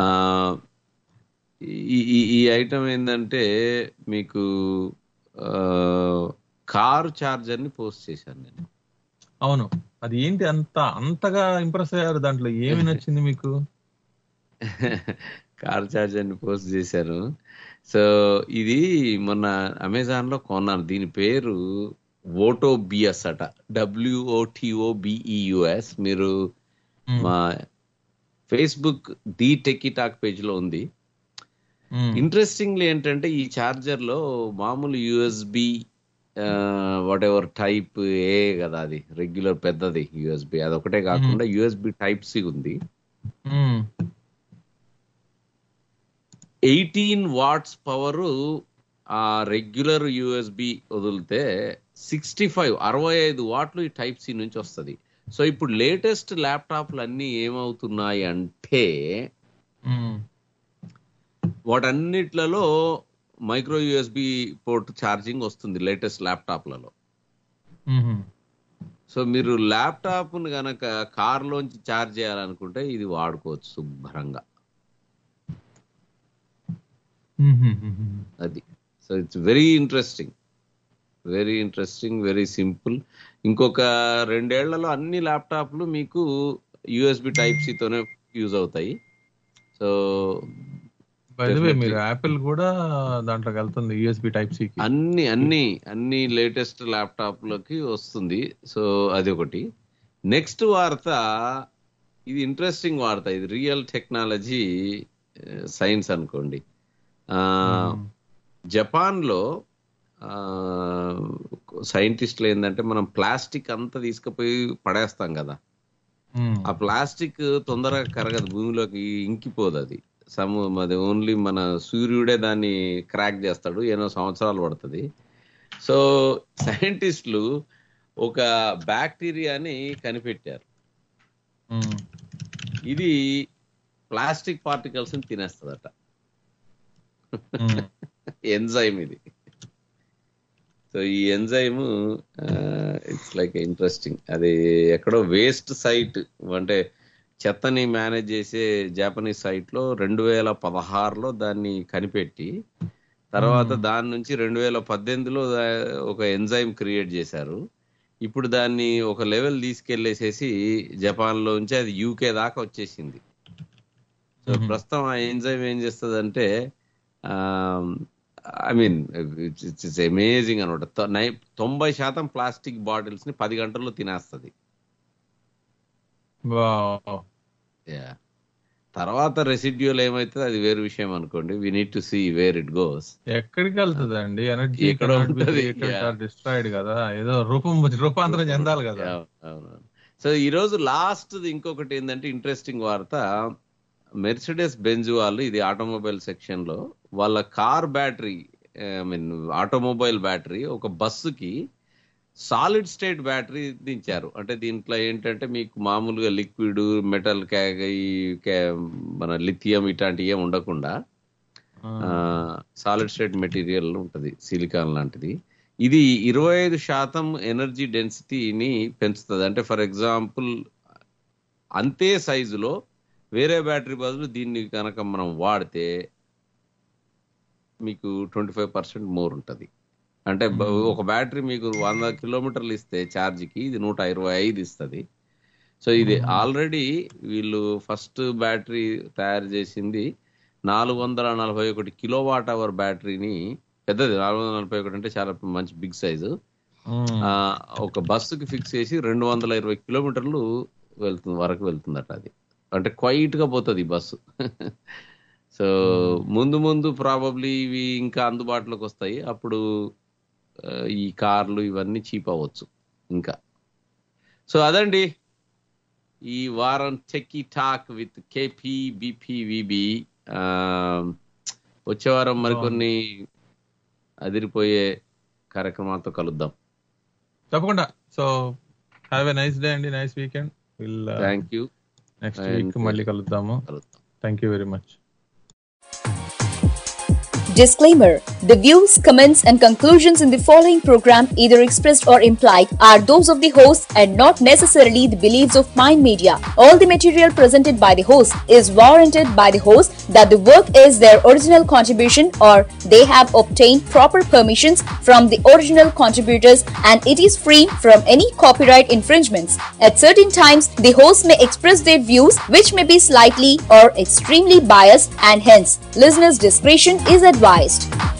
ఈ ఈ- ఈ ఐటమ్ ఏంటంటే మీకు కారు చార్జర్ ని పోస్ట్ చేశాను నేను అవును అది ఏంటి అంత అంతగా ఇంప్రెస్ అయ్యారు దాంట్లో ఏమి నచ్చింది మీకు కార్ చార్జర్ ని పోస్ట్ చేశాను సో ఇది మొన్న అమెజాన్ లో కొన్నాను దీని పేరు ఓటో బిఎస్ అట డబ్ల్యూఓటిఓ బిఈయుఎస్ మీరు మా Facebook the Techie Talk page లో ఉంది ఇంట్రెస్టింగ్లీ ఏంటంటే ఈ చార్జర్ లో మామూలు USB whatever type A కదా అది రెగ్యులర్ పెద్దది యుఎస్బి అదొకటే కాకుండా యుఎస్బి టైప్ సి ఉంది మ్మ్. ఎయిటీన్ వాట్స్ పవర్ ఆ రెగ్యులర్ యుఎస్బి వదిలితే సిక్స్టీ ఫైవ్ అరవై ఐదు వాట్లు ఈ టైప్ సి నుంచి వస్తుంది సో ఇప్పుడు లేటెస్ట్ ల్యాప్టాప్లు అన్ని ఏమవుతున్నాయి అంటే మ్మ్. వాటన్నిట్లలో మైక్రో యుఎస్బి పోర్ట్ ఛార్జింగ్ వస్తుంది లేటెస్ట్ ల్యాప్టాప్లలో మ్మ్. సో మీరు ల్యాప్టాప్ ను గనక కార్ లోంచి ఛార్జ్ చేయాలనుకుంటే ఇది వాడుకోవచ్చు శుభ్రంగా మ్మ్. అది so it's very interesting very interesting very simple ఇంకొక రెండేళ్లలో అన్ని ల్యాప్టాప్లు మీకు యూఎస్బి టైప్ తోనే యూజ్ అవుతాయి సో By the way, మీరు యాపిల్ కూడా దాంట్లోకి వెళ్తుంది యూఎస్బి టైప్ సి కి అన్ని అన్ని అన్ని లేటెస్ట్ ల్యాప్టాప్లకి వస్తుంది సో అది ఒకటి నెక్స్ట్ వార్త ఇది ఇంట్రెస్టింగ్ వార్త ఇది రియల్ టెక్నాలజీ సైన్స్ అనుకోండి జపాన్లో సైంటిస్టులు ఏంటంటే మనం ప్లాస్టిక్ అంతా తీసుకుపోయి పడేస్తాం కదా ఉమ్, ఆ ప్లాస్టిక్ తొందరగా కరగదు భూమిలోకి ఇంకిపోదు అది సము అది ఓన్లీ మన సూర్యుడే దాన్ని క్రాక్ చేస్తాడు ఎన్నో సంవత్సరాలు పడుతుంది సో సైంటిస్టులు ఒక బ్యాక్టీరియాని కనిపెట్టారు ఉమ్, ఇది ప్లాస్టిక్ పార్టికల్స్ ని తినేస్తుందట ఉమ్. ఎంజైమ్ ఇది సో ఈ ఎంజైమ్ ఇట్స్ లైక్ ఇంట్రెస్టింగ్ అది ఎక్కడో వేస్ట్ సైట్ అంటే చెత్తని మేనేజ్ చేసే జాపనీస్ సైట్ లో రెండు వేల పదహారులో దాన్ని కనిపెట్టి తర్వాత దాని నుంచి రెండు వేల పద్దెనిమిదిలో దా- ఒక ఎంజైమ్ క్రియేట్ చేశారు ఇప్పుడు దాన్ని ఒక లెవెల్ తీసుకెళ్లేసేసి జపాన్ లోంచి అది యూకే దాకా వచ్చేసింది సో ప్రస్తుతం ఆ ఎంజైమ్ ఏం చేస్తుంది అంటే ఐ మీన్ ఇట్స్ అమేజింగ్ అనమాట తొ- నై- తొంభై శాతం ప్లాస్టిక్ బాటిల్స్ ని పది గంటల్లో తినేస్తుంది వావ్. తర్వాత రెసిడ్యూల్ ఏమైతుంది అది వేరే విషయం అనుకోండి we need to see where it goes ఎక్కడికి వెళ్తుంది అండి ఎనర్జీ ఎక్కడ ఉంటది? Yeah. డిస్ట్రాయిడ్ కదా ఏదో రూపం రూపాంతరం చెందాలి కదా అవునవును సో ఈ రోజు లాస్ట్ ఇంకొకటి ఏంటంటే ఇంట్రెస్టింగ్ వార్త మెర్సిడెస్ బెంజ్ వాళ్ళు ఇది ఆటోమొబైల్ సెక్షన్ లో వాళ్ళ car battery I mean automobile battery ఒక బస్సుకి సాలిడ్ స్టేట్ బ్యాటరీ దించారు అంటే దీంట్లో ఏంటంటే మీకు మామూలుగా లిక్విడ్ మెటల్ ఈ కా- మన లిథియం ఇట్లాంటివి ఏం ఉండకుండా సాలిడ్ స్టేట్ మెటీరియల్ ఉంటుంది సిలికాన్ లాంటిది ఇది ఇరవై ఐదు శాతం ఎనర్జీ డెన్సిటీని పెంచుతుంది అంటే ఫర్ ఎగ్జాంపుల్ అంతే సైజులో వేరే బ్యాటరీ బదులు దీన్ని కనుక మనం వాడితే మీకు ట్వంటీ ఫైవ్ పర్సెంట్ మోర్ ఉంటుంది అంటే బ- ఒక బ్యాటరీ మీకు వంద కిలోమీటర్లు ఇస్తే ఛార్జ్కి ఇది నూట ఇరవై ఐదు ఇస్తుంది సో ఇది ఆల్రెడీ వీళ్ళు ఫస్ట్ బ్యాటరీ తయారు చేసింది నాలుగు వందల నలభై ఒకటి కిలో వాట్ అవర్ బ్యాటరీని పెద్దది నాలుగు వందల నలభై ఒకటి అంటే చాలా మంచి బిగ్ సైజు ఆ, ఒక బస్సుకి ఫిక్స్ చేసి రెండు వందల ఇరవై కిలోమీటర్లు వెళ్తుంది వరకు వెళ్తుందట అది అంటే క్వైట్ గా పోతుంది ఈ బస్సు సో ముందు ముందు ప్రాబబ్లీ ఇవి ఇంకా అందుబాటులోకి వస్తాయి అప్పుడు ఆ, ఈ కార్లు ఇవన్నీ చీప్ అవ్వచ్చు ఇంకా సో అదండి ఈ వారం టెక్కీ టాక్ విత్ కేపీ బిపివిబి వచ్చే వారం మరికొన్ని అదిరిపోయే కార్యక్రమాలతో కలుద్దాం తప్పకుండా so have a nice day అండి nice weekend will thank you next week మళ్ళీ కలుద్దాము thank you very much Disclaimer The views, comments, and conclusions in the following program, either expressed or implied, are those of the host and not necessarily the beliefs of Mind Media. All the material presented by the host is warranted by the host that the work is their original contribution or they have obtained proper permissions from the original contributors and it is free from any copyright infringements. At certain times, the host may express their views which may be slightly or extremely biased and hence listeners' discretion is advised.